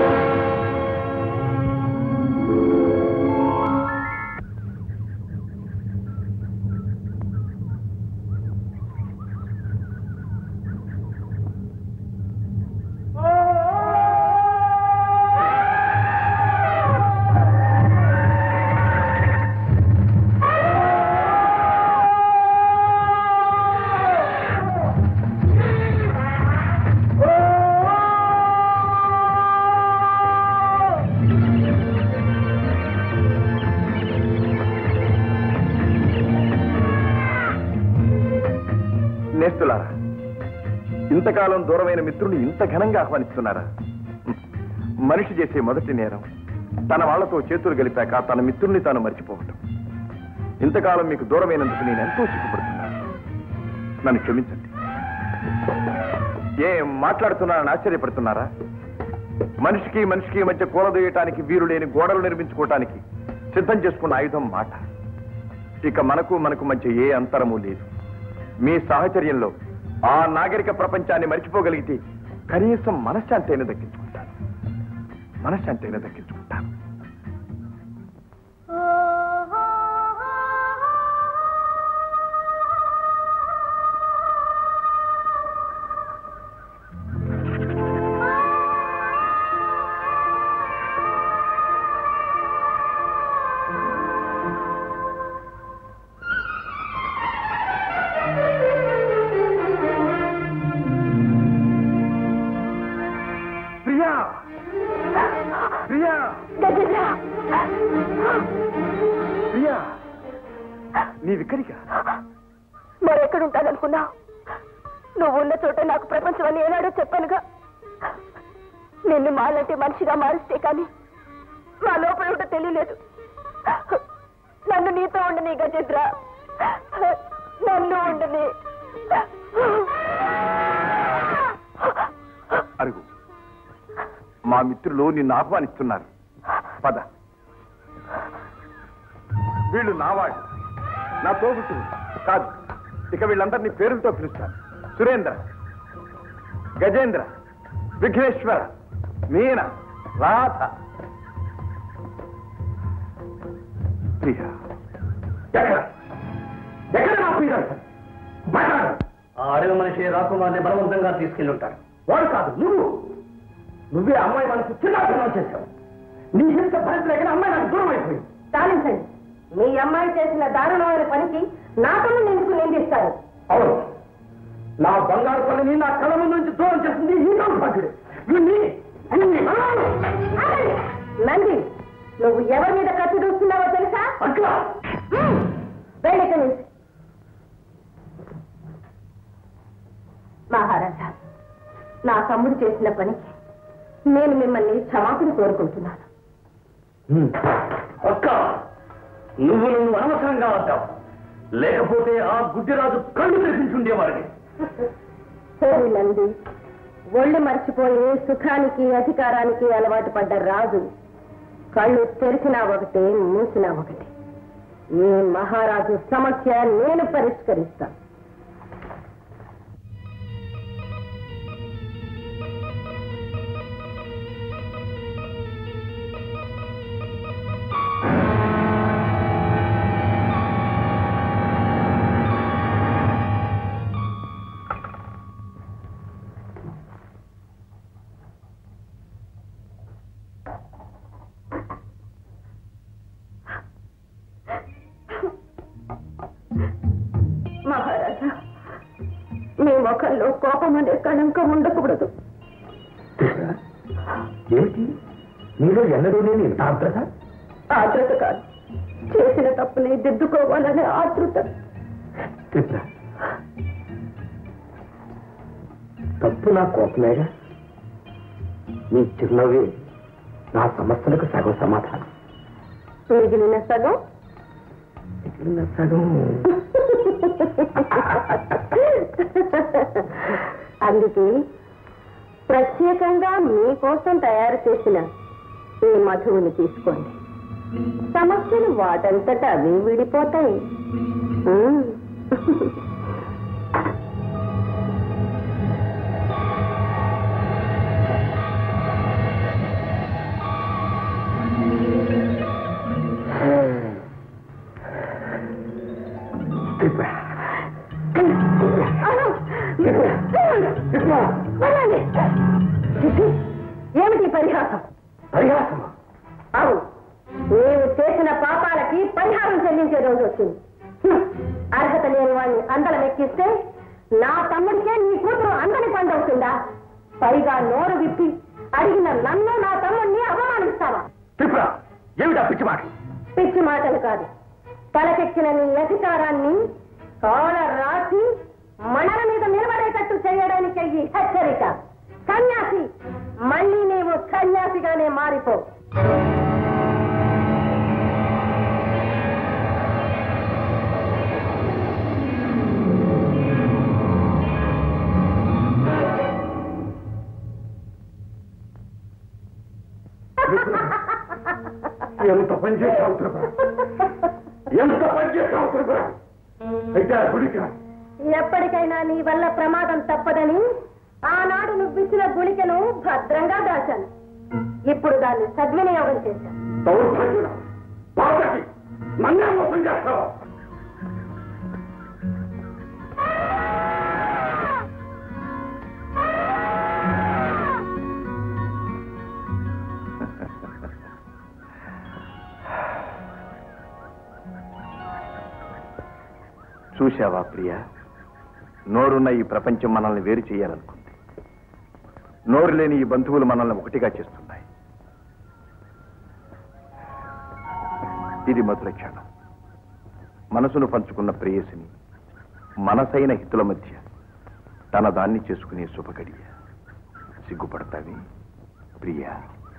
నేస్తులారా ఇంతకాలం దూరమైన మిత్రుని ఇంత ఘనంగా ఆహ్వానిస్తున్నారా హ్మ్. మనిషి చేసే మొదటి నేరం తన వాళ్లతో చేతులు గలిపాక తన మిత్రుల్ని తాను మర్చిపోవటం ఇంతకాలం మీకు దూరమైనందుకు నేను ఎంతో సిగ్గుపడుతున్నాను నన్ను క్షమించండి ఏం మాట్లాడుతున్నానని ఆశ్చర్యపడుతున్నారా మనిషికి మనిషికి మధ్య కూలదోయటానికి వీరు లేని గోడలు నిర్మించుకోవటానికి సిద్ధం చేసుకున్న ఆయుధం మాట ఇక మనకు మనకు మధ్య ఏ అంతరము లేదు మీ సాహచర్యంలో ఆ నాగరిక ప్రపంచాన్ని మర్చిపోగలిగితే కనీసం మనశ్శాంతి అయినా దక్కించుకుంటాను మనశ్శాంతి అయినా దక్కించుకుంటాను ప్రియా ప్రియా ప్రియా నీవిక్కడికా మరెక్కడుంటాననుకున్నావు నువ్వు ఉన్న చోట నాకు ప్రపంచం అని ఏనాడో చెప్పానుగా నిన్ను మాలంటే మనిషిగా మారిస్తే కానీ మా లోపల ఉంటో తెలియలేదు నన్ను నీతో ఉండని గజేంద్ర నన్ను ఉండని అరుగు మా మిత్రులు నిన్ను ఆహ్వానిస్తున్నారు పద వీళ్ళు నావాళ్ళు నా తోబుట్టు కాదు ఇక వీళ్ళందరినీ పేరులతో పిలుస్తాను సురేంద్ర గజేంద్ర విఘ్నేశ్వర మీన రాధ ప్రియ ఎక్కడ ఎక్కడ నా ప్రియ ఆ అడవి మనిషి రాకుమార్ని బలవంతంగా తీసుకెళ్ళి ఉంటారు వాడు కాదు నువ్వు నువ్వే అమ్మాయి మనసు చిన్నాభిన్నం చేశావు నీ హింస భరించలేక అమ్మాయి నాకు దూరం అయిపోయింది చాలించండి మీ అమ్మాయి చేసిన దారుణమైన పనికి నాకన్నా ఎందుకు నిందిస్తారు అవును నా బంగారు పల్లిని నా కళ్ళ ముందు నుంచి దూరం చేస్తుంది ఈ దౌర్భాగ్యుడు వీణ్ణి వీణ్ణి ఆగండి. నంది నువ్వు ఎవరి మీద కత్తి దూస్తున్నావో తెలుసా అట్లా హ్మ్. వెళ్ళి ఇక్కడి నుంచి. మహారాజా నా తమ్ముడు చేసిన పనికి నేను మిమ్మల్ని క్షమాపణ కోరుకుంటున్నాను అక్క నువ్వు నువ్వు అనవసరంగా వద్దావు లేకపోతే ఆ గుడ్డిరాజు కళ్ళు తెరిపించుండేవాడిని సరే నంది ఒళ్ళు మర్చిపోయి సుఖానికి అధికారానికి అలవాటు పడ్డ రాజు కళ్ళు తెరిచినా ఒకటే మూసినా ఒకటే ఈ మహారాజు సమస్య నేను పరిష్కరిస్తాను మహారాజా మీ ముఖంలో కోపం అనే కళంకం ఉండకూడదు ఏమిటి నీలో ఎన్నడూ నేను ఇంత ఆర్ద్రత ఆతృత కాదు చేసిన తప్పుని దిద్దుకోవాలనే ఆతృత త్రిపుర తప్పు నా కోపమేగా నీ చిరునవ్వే నా సమస్యలకు సగం సమాధానం మిగిలిన సగం మిగిలిన సగం అందుకే ప్రత్యేకంగా మీకోసం తయారు చేసిన ఈ మధువుని తీసుకోండి సమస్యలు వాటంతట అవి విడిపోతాయి ఉమ్. వదలండి. చిట్టి, ఏమిటి పరిహాసం పరిహాసం అవును నీవు చేసిన పాపాలకి పరిహారం చెల్లించే రోజు వచ్చింది హ్మ్. అర్హత లేని వాడిని అందలం ఎక్కిస్తే నా తమ్ముడికే నీ కూతురు అందని పండవుతుందా పైగా నోరు విప్పి అడిగిన నన్ను నా తమ్ముడిని అవమానిస్తావా త్రిపుర ఏమిటా పిచ్చి మాట పిచ్చి మాటలు కాదు తలకెక్కిన నీ అధికారాన్ని కాల రాసి మనల మీద నిలబడేటట్టు చేయడానికి ఈ హెచ్చరిక సన్యాసి మళ్ళీ నీవు సన్యాసిగానే మారిపో ఎంత పని చేశావు త్రిపుర ఎంత పని చేశావు త్రిపుర అయితే ఆ గుడికి రా. ఎప్పటికైనా నీ వల్ల ప్రమాదం తప్పదని ఆనాడు నువ్విచ్చిన గుళికను భద్రంగా దాచాను ఇప్పుడు దాన్ని సద్వినియోగం చేశాను దౌర్భాగ్యుడా పాపకి నన్నే మోసం చేస్తావా చూశావా ప్రియా నోరున్న ఈ ప్రపంచం మనల్ని వేరు చేయాలనుకుంది నోరు లేని ఈ బంధువులు మనల్ని ఒకటిగా చేస్తున్నాయి ఇది మధుర క్షణం మనసును పంచుకున్న ప్రేయసిని మనసైన హితుల మధ్య తన దాన్ని చేసుకునే శుభగడియ సిగ్గుపడతావి ప్రియా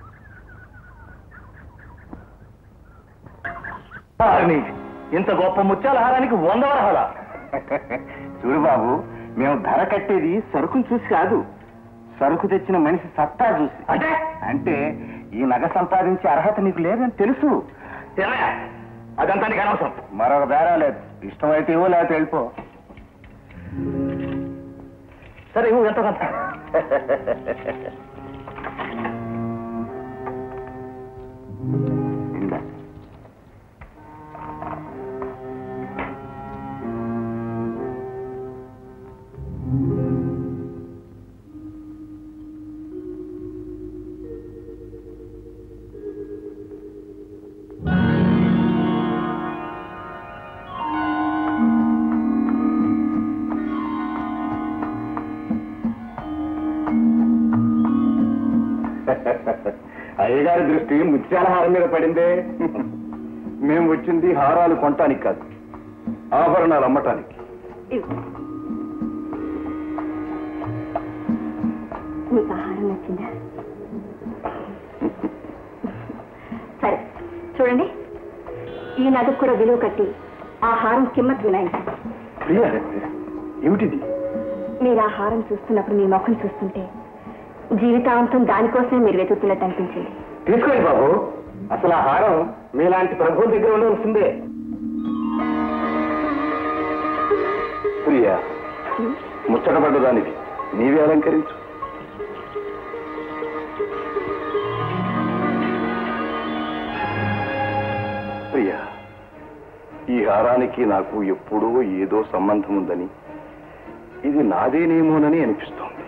ఇంత గొప్ప ముత్యాల హారానికి వంద వరహాల చూడు బాబు మేము ధర కట్టేది సరుకును చూసి కాదు సరుకు తెచ్చిన మనిషి సత్తా చూసి అంటే అంటే ఈ నగ సంపాదించే అర్హత నీకు లేదని తెలుసు ఏమయ్య? అదంతా నీకు అనవసరం మరొక బేరా లేదు ఇష్టమైతే ఇవ్వు లేకపోతే వెళ్ళిపో సరే ఇవ్వు ఎంత కొంత ఇందా. అయ్యగారి దృష్టి ముత్యాల హారం మీద పడిందే మేము వచ్చింది హారాలు కొనటానికి కాదు ఆభరణాలు అమ్మటానికి నీకు ఆహారం నచ్చిందా సరే చూడండి ఈ నగకు కూడా విలువ కట్టి ఆ హారం కిమ్మత్ వినాయండి ప్రియా ఏమిటిది మీరు ఆ హారం చూస్తున్నప్పుడు మీ ముఖం చూస్తుంటే జీవితాంతం దానికోసమే మీరు వెతుకుతున్నట్టు అనిపించింది తీసుకోండి బాబు అసలు ఆ హారం మీలాంటి ప్రభువుల దగ్గర ఉండవలసిందే ప్రియా ముచ్చటపడ్డదానిది నీవే అలంకరించు ప్రియా ఈ హారానికి నాకు ఎప్పుడూ ఏదో సంబంధం ఉందని ఇది నాదేనేమోనని అనిపిస్తోంది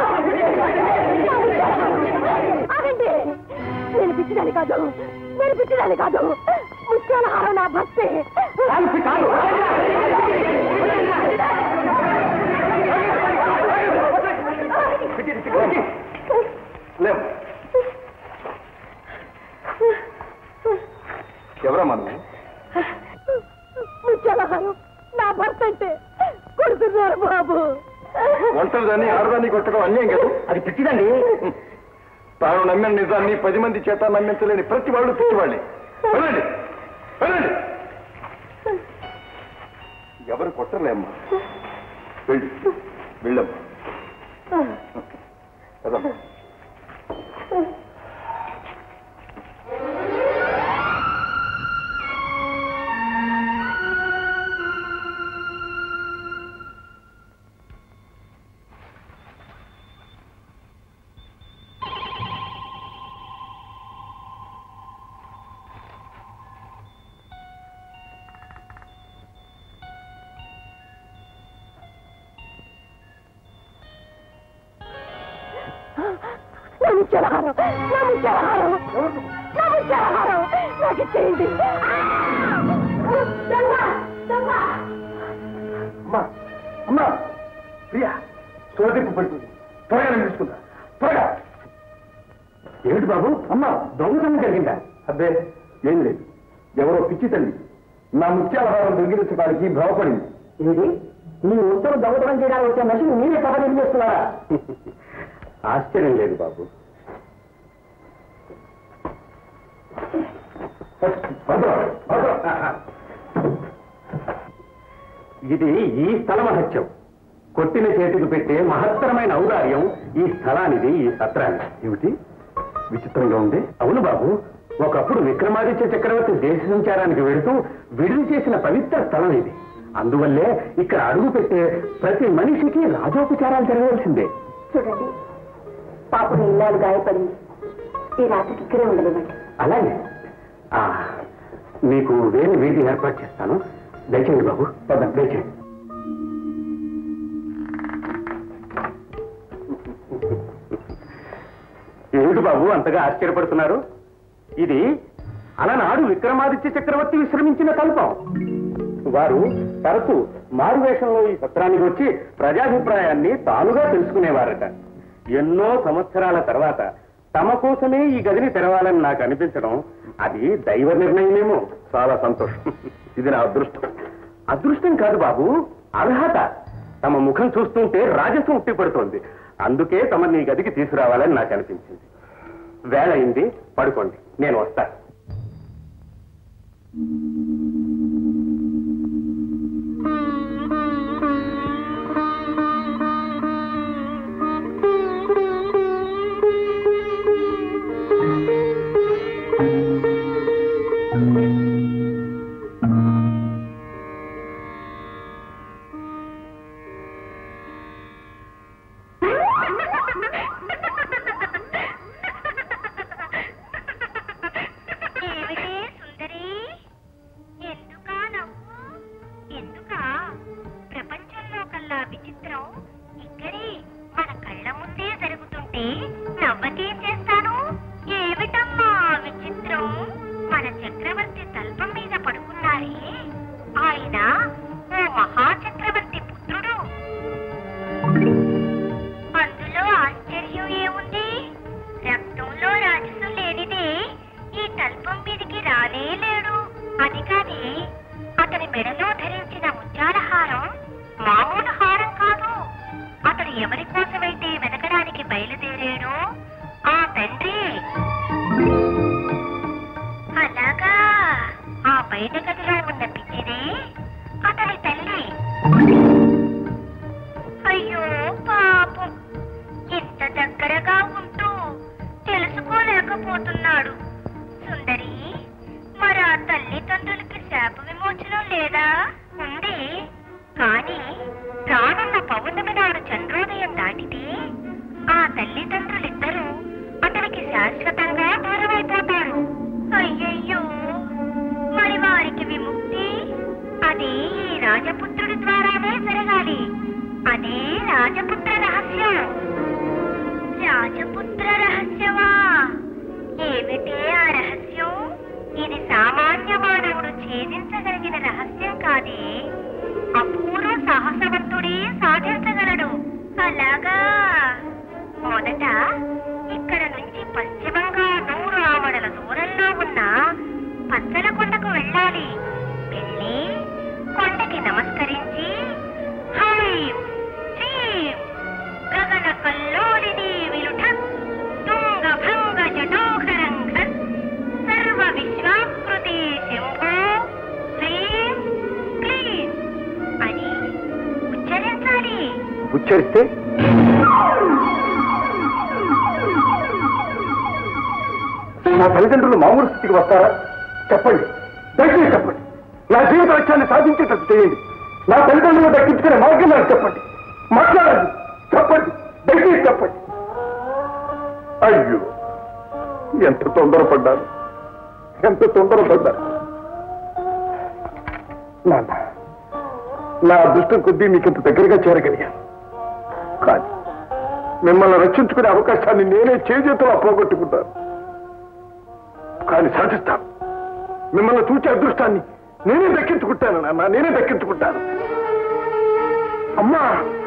ఆగండి నేను పిచ్చిదాన్ని కాదు నేను పిచ్చిదాన్ని కాదు ముత్యాల హారం నా భర్తే లేవు ఎవరమ్మా నువ్వు ముత్యాల హారం నా భర్త అంటే కొడుతున్నారు బాబు ఒంటరిదాన్ని ఆడదాన్ని కొట్టడం అన్యాయం కదా అది పిచ్చిదండి తాను నమ్మిన నిజాన్ని పది మంది చేత నమ్మించలేని ప్రతి వాళ్ళు పిచ్చివాళ్ళే వెళ్ళండి వెళ్ళండి ఎవరు కొట్టలేమ్మా వెళ్ళి వెళ్ళమ్మా పదమ్మా. నా ముత్యాలహారం నా ముత్యాలహారం నా ముత్యాలహారం నాకు ఇచ్చేయండి దొంగ దొంగ అమ్మా అమ్మా ప్రియా సోదరికి పడుతుంది త్వరగా నేను తీసుకుంటా త్వరగా ఏమిటి బాబు అమ్మా దొంగతనం జరిగిందా అబ్బే ఏం లేదు ఎవరో పిచ్చి తల్లి నా ముత్యాలహారం దొంగిలించడానికి భ్రమపడింది ఏది నీ ఉత్తరం దొంగతనం చేయడానికి వచ్చే మనిషిని మీరే కథ నిర్మిస్తున్నారా ఆశ్చర్యం లేదు బాబు భద్రం, భద్రం. ఇది ఈ స్థల మహత్యం కొట్టిన చేతికి పెట్టే మహత్తరమైన ఔదార్యం ఈ స్థలానిది ఈ సత్రానికి ఏమిటి విచిత్రంగా ఉంది అవును బాబు ఒకప్పుడు విక్రమాదిత్య చక్రవర్తి దేశ సంచారానికి వెళుతూ విడుదల చేసిన పవిత్ర స్థలం ఇది అందువల్లే ఇక్కడ అడుగు పెట్టే ప్రతి మనిషికి రాజోపచారాలు జరగవలసిందే చూడండి పాపం ఇల్లాలు గాయపడింది ఈ రాత్రికి ఇక్కడే ఉండలేమండి అలాగే ఆ, మీకు వేరే వీధి ఏర్పాటు చేస్తాను దయచేయండి బాబు పదండి దయచేయండి ఏమిటి బాబు అంతగా ఆశ్చర్యపడుతున్నారు ఇది అలనాడు విక్రమాదిత్య చక్రవర్తి విశ్రమించిన కల్పం వారు తరచు మారువేషంలో ఈ సత్రానికి వచ్చి ప్రజాభిప్రాయాన్ని తానుగా తెలుసుకునేవారట ఎన్నో సంవత్సరాల తర్వాత తమ కోసమే ఈ గదిని తెరవాలని నాకు అనిపించడం అది దైవ నిర్ణయమేమో చాలా సంతోషం ఇది నా అదృష్టం అదృష్టం కాదు బాబు అర్హత తమ ముఖం చూస్తుంటే రాజసం ఉట్టిపడుతోంది అందుకే తమని ఈ గదికి తీసుకురావాలని నాకు అనిపించింది వేళ అయింది పడుకోండి నేను వస్తాను ఏమిటి సుందరి ఎందుకా నవ్వు ఎందుకా ప్రపంచంలో కల్లా విచిత్రం ఇక్కడే మన కళ్ళ ముందే జరుగుతుంటే నవ్వకేం చేస్తాను ఏమిటమ్మా విచిత్రం మన చక్రవర్తి తల్పం మీద పడుకున్నారే ఆయన ఓ మహాచక్రవర్తి పుత్రుడు అందులో ఆశ్చర్యం ఏముంది రక్తంలో రాజసు లేనిదే ఈ తల్పం మీదికి రానే లేడు అది కాని అతని మెడలో ధరించిన ముత్యాల హారం మామూలు హారం కాదు అతడు ఎవరి కోసమైతే వెతకడానికి బయలుదేరాడో ఆ తండ్రి అలాగా ఆ బయట గదిలో ఉన్న పిచ్చిదే అతని తల్లి అయ్యో పాపం ఇంత దగ్గరగా ఉంటూ తెలుసుకోలేకపోతున్నాడు సుందరి మరి ఆ తల్లిదండ్రులకి శాప విమోచనం లేదా ఉంది కానీ రానున్న పౌర్ణమి నాడు చంద్రోదయం దాటితే ఆ తల్లిదండ్రులిద్దరూ అతనికి శాశ్వతంగా దూరమైపోతారు అయ్యయ్యో మరి వారికి విముక్తి అది ఈ రాజపుత్రుడి ద్వారానే జరగాలి అదే రాజపుత్ర రహస్యం రాజపుత్ర రహస్యమా ఏమిటే ఆ రహస్యం ఇది సామాన్య మానవుడు ఛేదించగలిగిన రహస్యం కాదే అపూర్వ సాహసవంతుడే సాధించగలడు అలాగా మొదట ఇక్కడ నుంచి పశ్చిమంగా నూరు ఆమడల దూరంలో ఉన్న పచ్చల కొండకు వెళ్ళాలి వెళ్ళి కొండకి నమస్కరించి హైం హ్రీం గగన కల్లోలిని విలుఠ తుంగ భంగ జటోహరంఘ సర్వ విశ్వాకృతి శంభో హ్రీం క్లీం అని ఉచ్చరించాలి ఉచ్చరిస్తే నా తల్లిదండ్రులు మామూలు స్థితికి వస్తారా చెప్పండి దయచేసి చెప్పండి నా జీవిత లక్ష్యాన్ని సాధించేటట్టు చేయండి నా తల్లిదండ్రులు దక్కించుకునే మార్గం నాకు చెప్పండి మాట్లాడండి చెప్పండి దయచేసి చెప్పండి అయ్యో ఎంత తొందరపడ్డాను ఎంత తొందరపడ్డాను నాన్న నా అదృష్టం కొద్దీ మీకు ఇంత దగ్గరగా చేరగలిగాను కానీ మిమ్మల్ని రక్షించుకునే అవకాశాన్ని నేనే చేజేతులా పోగొట్టుకుంటాను కానీ సాధిస్తాను మిమ్మల్ని చూచే అదృష్టాన్ని నేనే దక్కించుకుంటాను నాన్న నేనే దక్కించుకుంటాను అమ్మా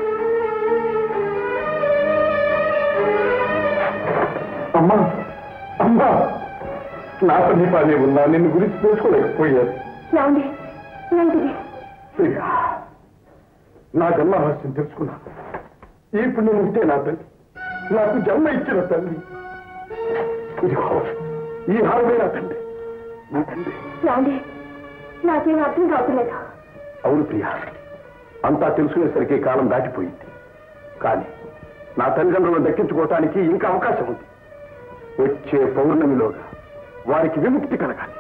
అమ్మా అమ్మా నా సమీపానే ఉన్నా నిన్ను గురించి తెలుసుకోలేకపోయాను ఏమండి ఏంటిది ప్రియా నా జన్మ రహస్యం తెలుసుకున్నాను ఇప్పుడు నేను ఉంటే నా తల్లి నాకు జన్మ ఇచ్చిన తల్లి ఇదిగో ఈ హారమే నా తండ్రి నా తండ్రి ఏమండి నాకేం అర్థం కావట్లేదు అవును ప్రియా అంతా తెలుసుకునేసరికి కాలం దాటిపోయింది కానీ నా తల్లిదండ్రులను దక్కించుకోవటానికి ఇంకా అవకాశం ఉంది వచ్చే పౌర్ణమిలోగా వారికి విముక్తి కలగాలి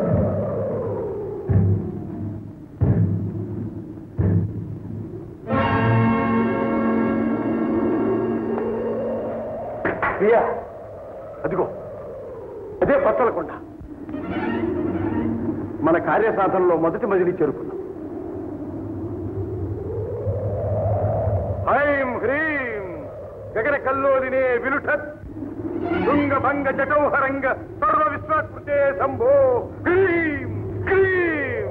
ప్రియా అదిగో అదే పచ్చలకొండ మన కార్యసాధనలో మొదటి మజిలీ చేరుకున్నాం ఐం హ్రీం గగన కల్లోలినే విలుఠత్ శృంగ భంగ జటౌహరంగ సర్వ విశ్వాకృతే శంభో హ్రీం హ్రీం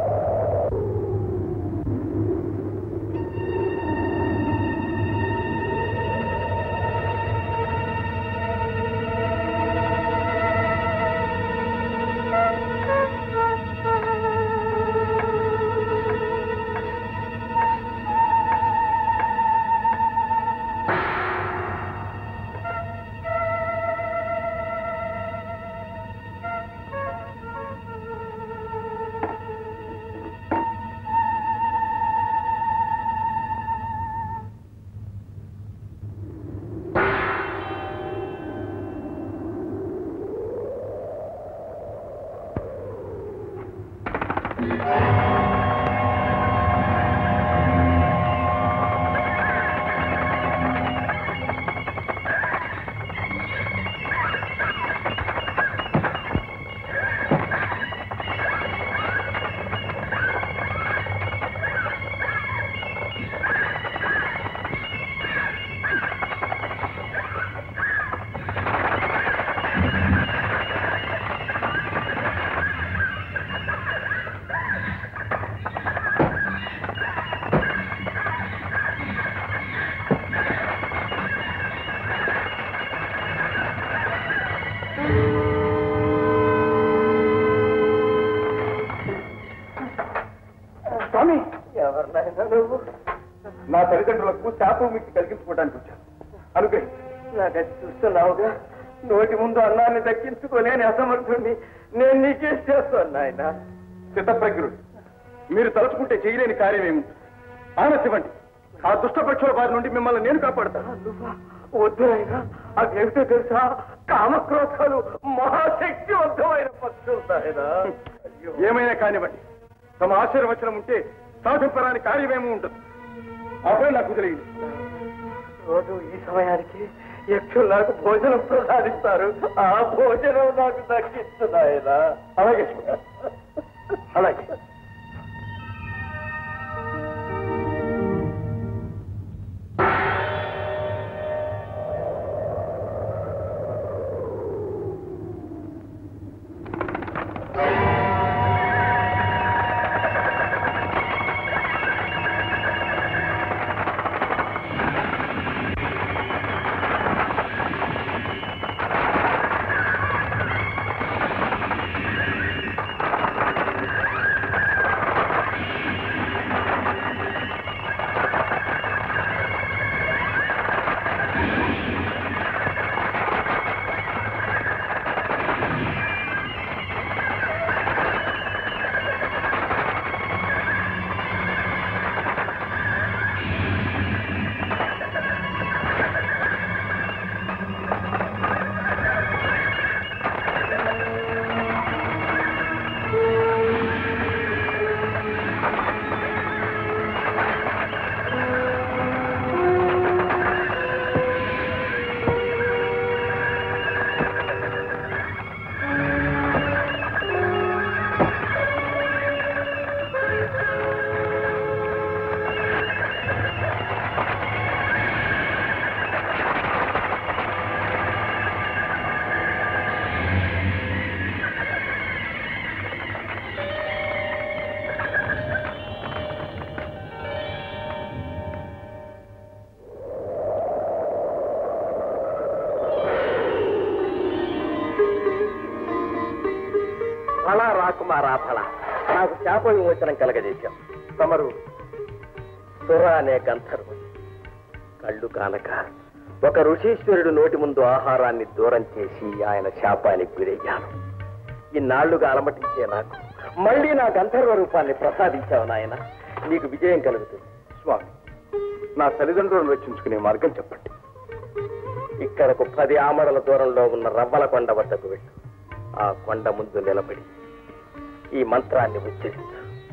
స్వామి ఎవరినైనా నువ్వు నా తల్లిదండ్రులకు శాపం మీకు కలిగించుకోవడానికి వచ్చాను అనుగ్రహించు నాకది చూస్తున్నావుగా నోటి ముందు అన్నాన్ని దక్కించుకోలేని అసమర్థుడిని నేను నీకే చేస్తాను నాయన చిత్తప్రజ్ఞుడు మీరు తలుచుకుంటే చేయలేని కార్యమేమి ఆనసివ్వండి ఆ దుష్టపక్షుల బారి నుండి మిమ్మల్ని నేను కాపాడుతాను వద్దు నాయనా అదేమిటో తెలుసా కామక్రోధాలు మహాశక్తివంతమైన పక్షులు నాయన ఏమైనా కానివ్వండి తమ ఆశీర్వచనం ఉంటే సాధింపరాని కార్యమేమో ఉంటుంది అప్పుడే నాకు తెలియదు రోజు ఈ సమయానికి యక్షులు నాకు భోజనం ప్రసాదిస్తారు ఆ భోజనం నాకు దక్కిస్తున్నాయన అలాగే అలాగే కుమారాఫల నాకు శాప విమోచనం కలగజేశాం తమరు సుర అనే గంధర్వుడు కళ్ళు కానక ఒక ఋషీశ్వరుడు నోటి ముందు ఆహారాన్ని దూరం చేసి ఆయన శాపానికి గురయ్యాను ఇన్నాళ్లుగా అలమటించే నాకు మళ్ళీ నా గంధర్వ రూపాన్ని ప్రసాదించావు నాయన నీకు విజయం కలుగుతుంది స్వామి నా తల్లిదండ్రులను రక్షించుకునే మార్గం చెప్పండి ఇక్కడకు పది ఆమడల దూరంలో ఉన్న రవ్వల కొండ వద్దకు వెళ్ళు ఆ కొండ ముందు నిలబడి ఈ మంత్రాన్ని ఉచ్చరించు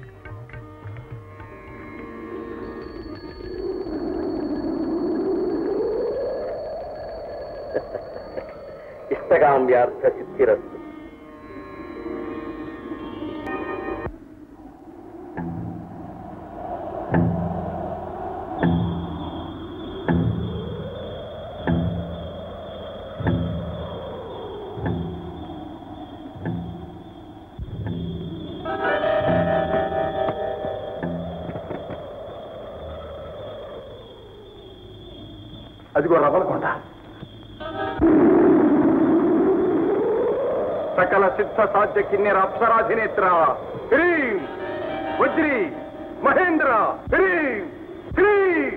ఇష్టగామ్యార్థ సిద్ధిరస్తు అదిగో రవలకొండ సకల సిద్ధ సాధ్య కిన్నెర అప్సరాధినేత్ర హ్రీం వజ్రి మహేంద్ర హ్రీం హ్రీం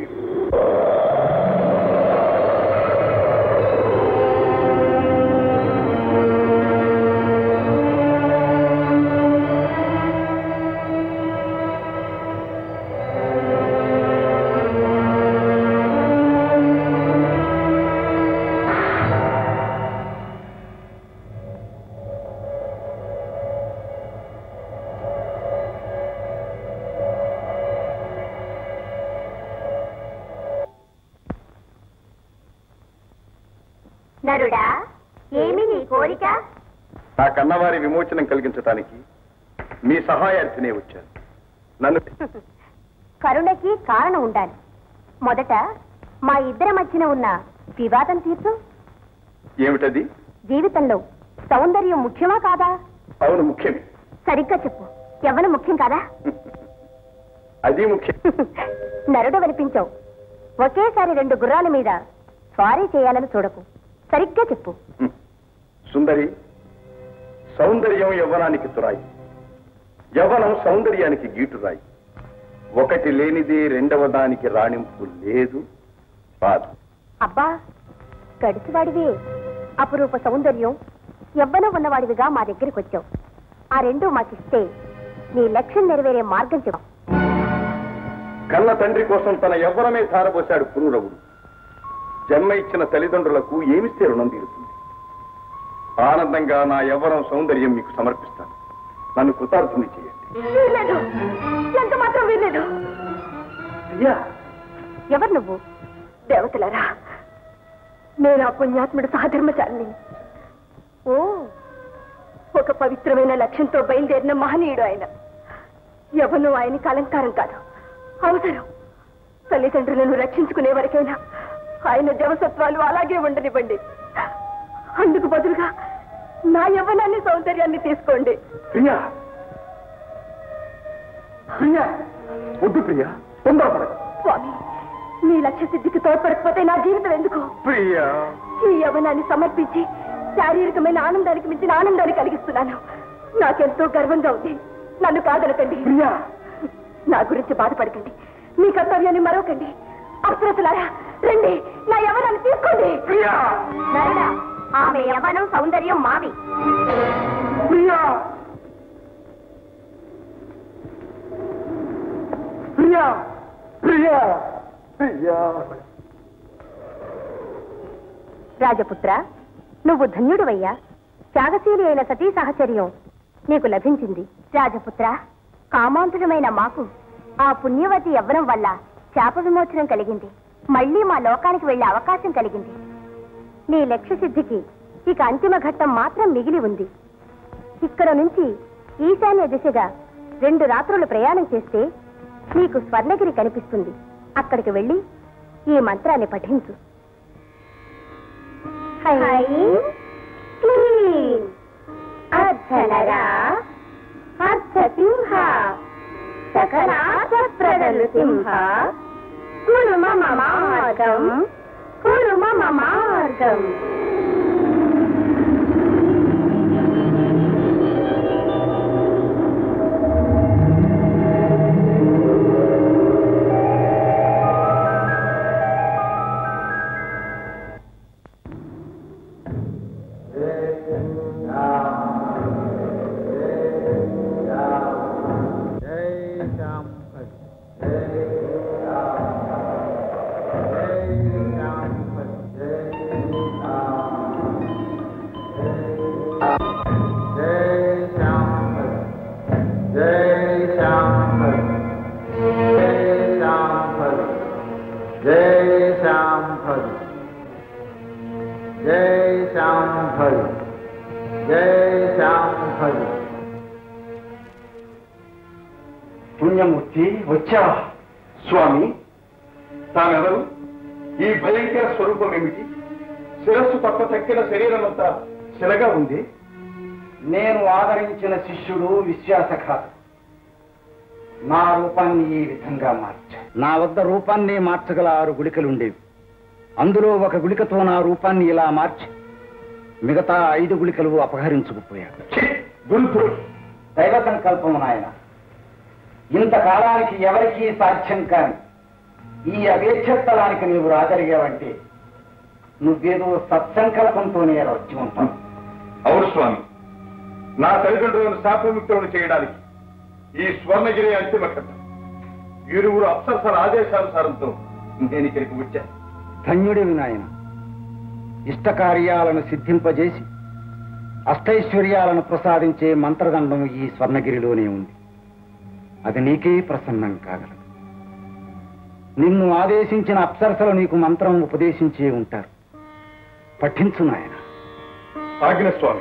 నరుడా ఏమి నీ కోరిక నా కన్నవారి విమోచనం కలిగించడానికి మీ సహాయార్థినే వచ్చాను నన్ను కరుణకి కారణం ఉండాలి మొదట మా ఇద్దరి మధ్యన ఉన్న వివాదం తీర్చు ఏమిటది జీవితంలో సౌందర్యం ముఖ్యమా కాదా అవును ముఖ్యమే సరిగ్గా చెప్పు ఎవరు ముఖ్యం కాదా అది ముఖ్యం నరుడు వినిపించవు ఒకేసారి రెండు గుర్రాల మీద స్వారీ చేయాలని చూడకు సరిగ్గా చెప్పు సుందరి సౌందర్యం యవ్వనానికి తురాయి యవ్వనం సౌందర్యానికి గీటురాయి ఒకటి లేనిదే రెండవ దానికి రాణింపు లేదు కాదు అబ్బా గడిచివాడివి అపురూప సౌందర్యం ఎవ్వనూ ఉన్నవాడివిగా మా దగ్గరికి వచ్చావు ఆ రెండు మాకిస్తే నీ లక్ష్యం నెరవేరే మార్గం చెప్పు కన్న తండ్రి కోసం తన యవ్వనమే ధారపోశాడు పురూరవుడు జన్మ ఇచ్చిన తల్లిదండ్రులకు ఏమిస్తే రుణం తీరుతుంది ఆనందంగా నా యవ్వనం సౌందర్యం మీకు సమర్పిస్తాను నన్ను కృతార్థుని చేయండి వీల్లేదు ఎంత మాత్రం వీల్లేదు ఎవరు నువ్వు దేవతలరా నేను ఆ పుణ్యాత్ముడు సహధర్మచారిని ఓ ఒక పవిత్రమైన లక్ష్యంతో బయలుదేరిన మహనీయుడు ఆయన ఎవను ఆయనకి అలంకారం కాదు అవసరం తల్లిదండ్రులను రక్షించుకునే వరకైనా ఆయన జవసత్వాలు అలాగే ఉండనివ్వండి అందుకు బదులుగా నా యవ్వనాన్ని సౌందర్యాన్ని తీసుకోండి ప్రియా ప్రియా వద్దు ప్రియా తొందరపడకు స్వామి నీ లక్ష్య సిద్ధికి తోడ్పడకపోతే నా జీవితం ఎందుకు ప్రియా ఈ యవనాన్ని సమర్పించి శారీరకమైన ఆనందానికి మించిన ఆనందాన్ని కలిగిస్తున్నాను నాకెంతో గర్వంగా ఉంది నన్ను కాదనకండి నా గురించి బాధపడకండి మీ కర్తవ్యాన్ని మరొకండి అప్రతులారా రండి నా యవనాన్ని తీసుకోండి నరుడా, ఆమె యవనం సౌందర్యం మావి ప్రియా ప్రియా ప్రియా ప్రియా రాజపుత్ర నువ్వు ధన్యుడివయ్యా త్యాగశీలి అయిన సతీ సహచర్యం నీకు లభించింది రాజపుత్ర కామాంతుడమైన మాకు ఆ పుణ్యవతి యవ్వనం వల్ల శాప విమోచనం కలిగింది మళ్ళీ మా లోకానికి వెళ్లే అవకాశం కలిగింది నీ లక్ష్య సిద్ధికి ఇక అంతిమ ఘట్టం మాత్రం మిగిలి ఉంది ఇక్కడ నుంచి ఈశాన్య దిశగా రెండు రాత్రులు ప్రయాణం చేస్తే నీకు స్వర్ణగిరి కనిపిస్తుంది అక్కడికి వెళ్ళి ఈ మంత్రాన్ని పఠించు అర్ధనరా అర్ధసింహ సకలార్థప్రదలు సింహ కురు మమ మార్గం కురు మమ మార్గం శాంభవి జై శాంభవి జై శాంభవి పుణ్యమూర్తి వచ్చావా స్వామి తానెవరు ఈ భయంకర స్వరూపం ఏమిటి శిరస్సు తప్ప తక్కిన శరీరం అంతా శిలగా ఉంది నేను ఆదరించిన శిష్యుడు విశ్వాసఘాతు నా రూపాన్ని ఈ విధంగా మార్చా నా వద్ద రూపాన్ని మార్చగల ఆరు గుళికలు ఉండేవి అందులో ఒక గుళికతో నా రూపాన్ని ఇలా మార్చి మిగతా ఐదు గుళికలు అపహరించుకుపోయాడు గుంటూరు దైవ సంకల్పము నాయన ఇంతకాలానికి ఎవరికీ సాధ్యం కాని ఈ అవేక్షస్థలానికి నీవు రాగలిగావంటే నువ్వేదో సత్సంకల్పంతోనే వచ్చి ఉంటావు అవును స్వామి నా తల్లిదండ్రులను శాపవిముక్తులను చేయడానికి ఈ స్వర్ణగిరి అంతిమ కథ ఇరువురు అప్సరసల ఆదేశానుసారంతో నేను ఇక్కడికి వచ్చాను ధన్యుడివి నాయన ఇష్టకార్యాలను సిద్ధింపజేసి అష్టైశ్వర్యాలను ప్రసాదించే మంత్రదండం ఈ స్వర్ణగిరిలోనే ఉంది అది నీకే ప్రసన్నం కాగలదు నిన్ను ఆదేశించిన అప్సరసలు నీకు మంత్రం ఉపదేశించే ఉంటారు పఠించు నాయన ఆజ్ఞ స్వామి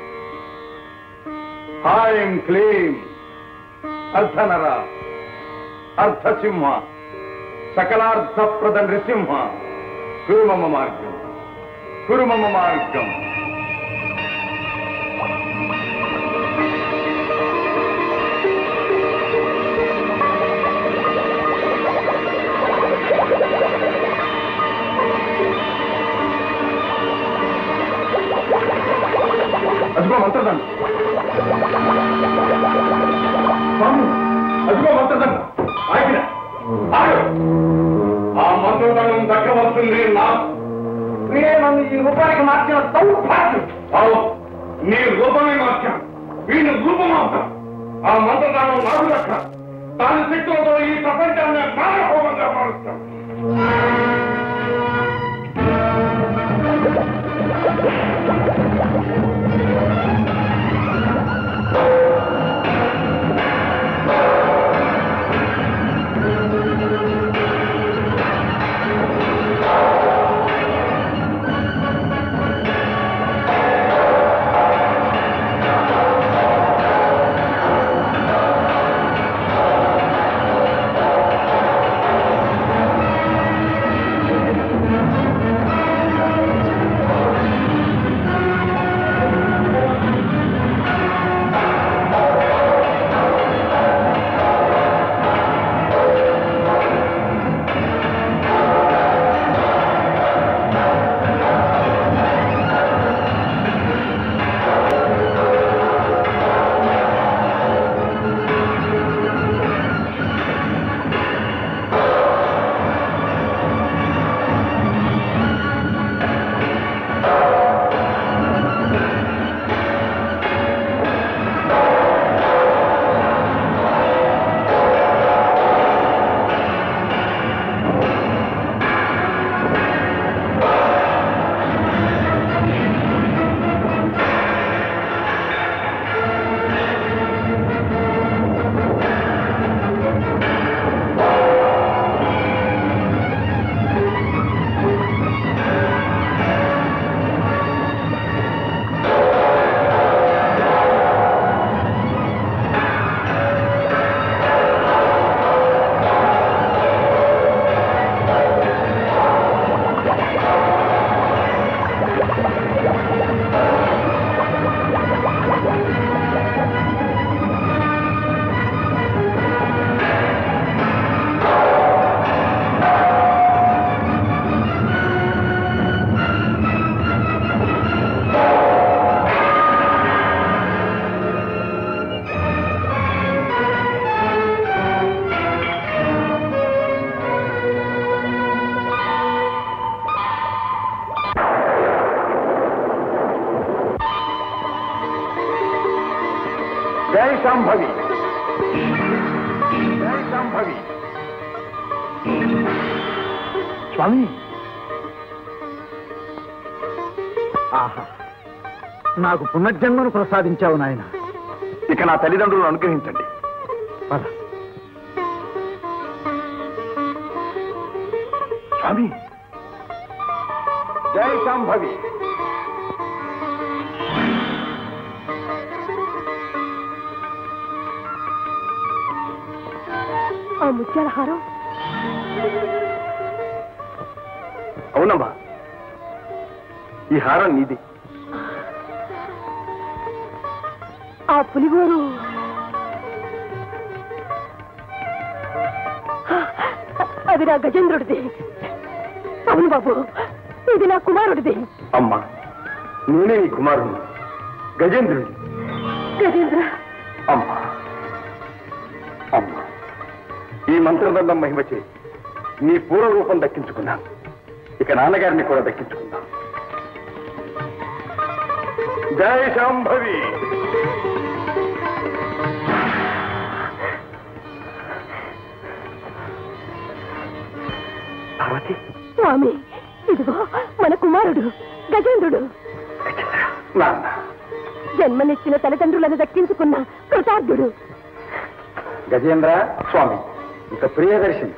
హాయం క్లీం అర్ధనర అర్ధసింహ సకలార్థప్రద నృసింహ కురుమమ మార్గం కురుమమ మార్గం అదిగో మంత్రదండ స్వామి అదిగో మంత్రదండ ఆగిన ఆగు ఆ మంత్రదండం దక్కవలసింది నా నన్ను ఈ రూపానికి మార్చిన దౌర్భాగ్యం అవును నీ రూపమే మార్చాం వీడిని రూపమార్చాం ఆ మంత్రదానం నాకు దక్క దాని శక్తులతో ఈ ప్రపంచాన్ని ప్రాణహోమంగా మారుస్తాం జై శాంభవి జై శాంభవి స్వామి ఆహా నాకు పునర్జన్మను ప్రసాదించావు నాయన ఇక నా తల్లిదండ్రులను అనుగ్రహించండి పద స్వామి జై శాంభవి ఆ ముత్యాల హారం అవునమ్మా ఈ హారం నీది ఆ పులిగోరు అది నా గజేంద్రుడిది అవును బాబు ఇది నా కుమారుడిది అమ్మా నేనే నీ కుమారుడు గజేంద్రుడి గజేంద్ర అమ్మా అమ్మా ఈ మంత్రదండం మహిమ చేయి నీ పూర్వ రూపం దక్కించుకున్నాను ఇక నాన్నగారిని కూడా దక్కించుకున్నాను జై శాంభవి పార్వతి స్వామి ఇదిగో మన కుమారుడు గజేంద్రుడు నాన్న జన్మనిచ్చిన తల్లిదండ్రులను దక్కించుకున్న కృతార్థుడు గజేంద్ర స్వామి ఇక ప్రియదర్శిని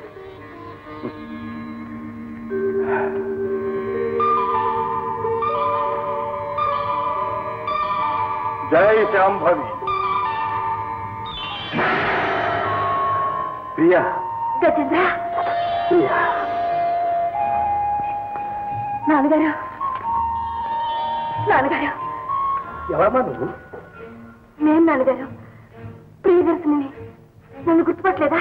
జై శాంభవి ప్రియా గజేంద్ర ప్రియా నాన్నగారు నాన్నగారు ఎవరమ్మా నువ్వు నేను నాన్నగారు ప్రియదర్శిని నన్ను గుర్తుపట్టలేదా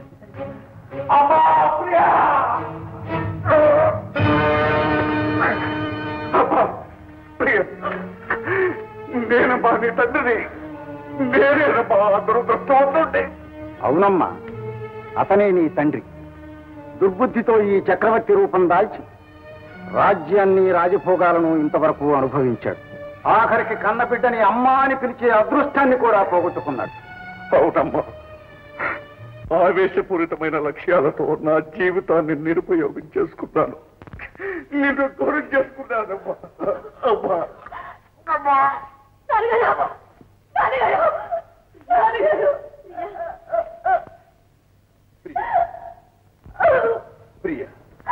ప్రియ నేనమ్మా నీ తండ్రిని నేనేనమ్మా దురదృష్టం అవునమ్మా అతనే నీ తండ్రి దుర్బుద్ధితో ఈ చక్రవర్తి రూపం దాల్చి రాజ్యాన్ని రాజభోగాలను ఇంతవరకు అనుభవించాడు ఆఖరికి కన్నబిడ్డని అమ్మా అని పిలిచే అదృష్టాన్ని కూడా పోగొట్టుకున్నాడు అవునమ్మా ఆవేశపూరితమైన లక్ష్యాలతో నా జీవితాన్ని నిరుపయోగం చేసుకున్నాను నిన్ను దూరం చేసుకున్నానమ్మా అమ్మా అమ్మా నాన్నగారు నాన్నగారు నాన్నగారు ప్రియ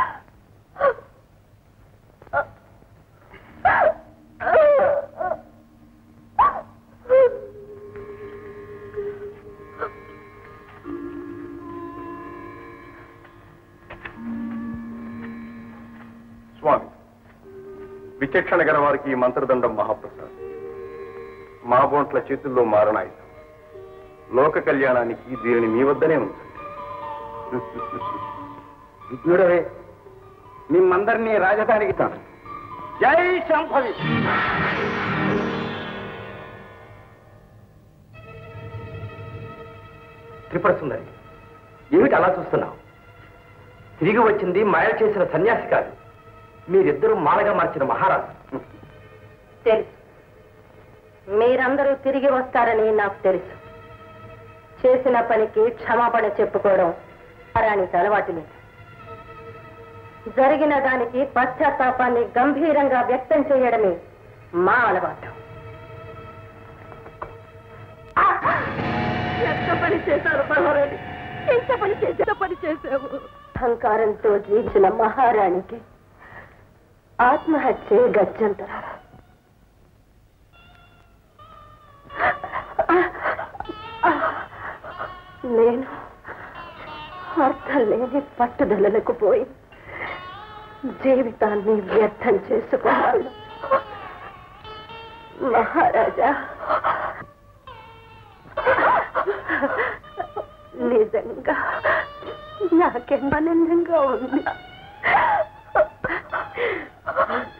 స్వామి విచక్షణ గల వారికి ఈ మంత్రదండం మహాప్రసాదం మా బోంట్ల చేతుల్లో మారణాయుధం లోక కళ్యాణానికి దీనిని మీ వద్దనే ఉంచండి విజ్ఞుడవే మిమ్మందరినీ రాజధానికి తాను జై శాంభవి త్రిపుర సుందరి ఏమిటి అలా చూస్తున్నావు తిరిగి వచ్చింది మాయ చేసిన సన్యాసి కాదు మీరిద్దరూ మాలగా మార్చిన మహారాజు తెలుసు మీరందరూ తిరిగి వస్తారని నాకు తెలుసు చేసిన పనికి క్షమాపణ చెప్పుకోవడం రానికి అలవాటు లేదు జరిగిన దానికి పశ్చాత్తాపాన్ని గంభీరంగా వ్యక్తం చేయడమే మా అలవాటు ఎంత పని చేశారు మహారాణి ఎంత పని చేసే పని చేసావు అహంకారంతో జీవించిన మహారాణికి ఆత్మహత్యే గత్యంతరం నేను అర్థం లేని పట్టుదలలకు పోయి జీవితాన్ని వ్యర్థం చేసుకున్నాను మహారాజా నిజంగా నాకెంత ఆనందంగా ఉంది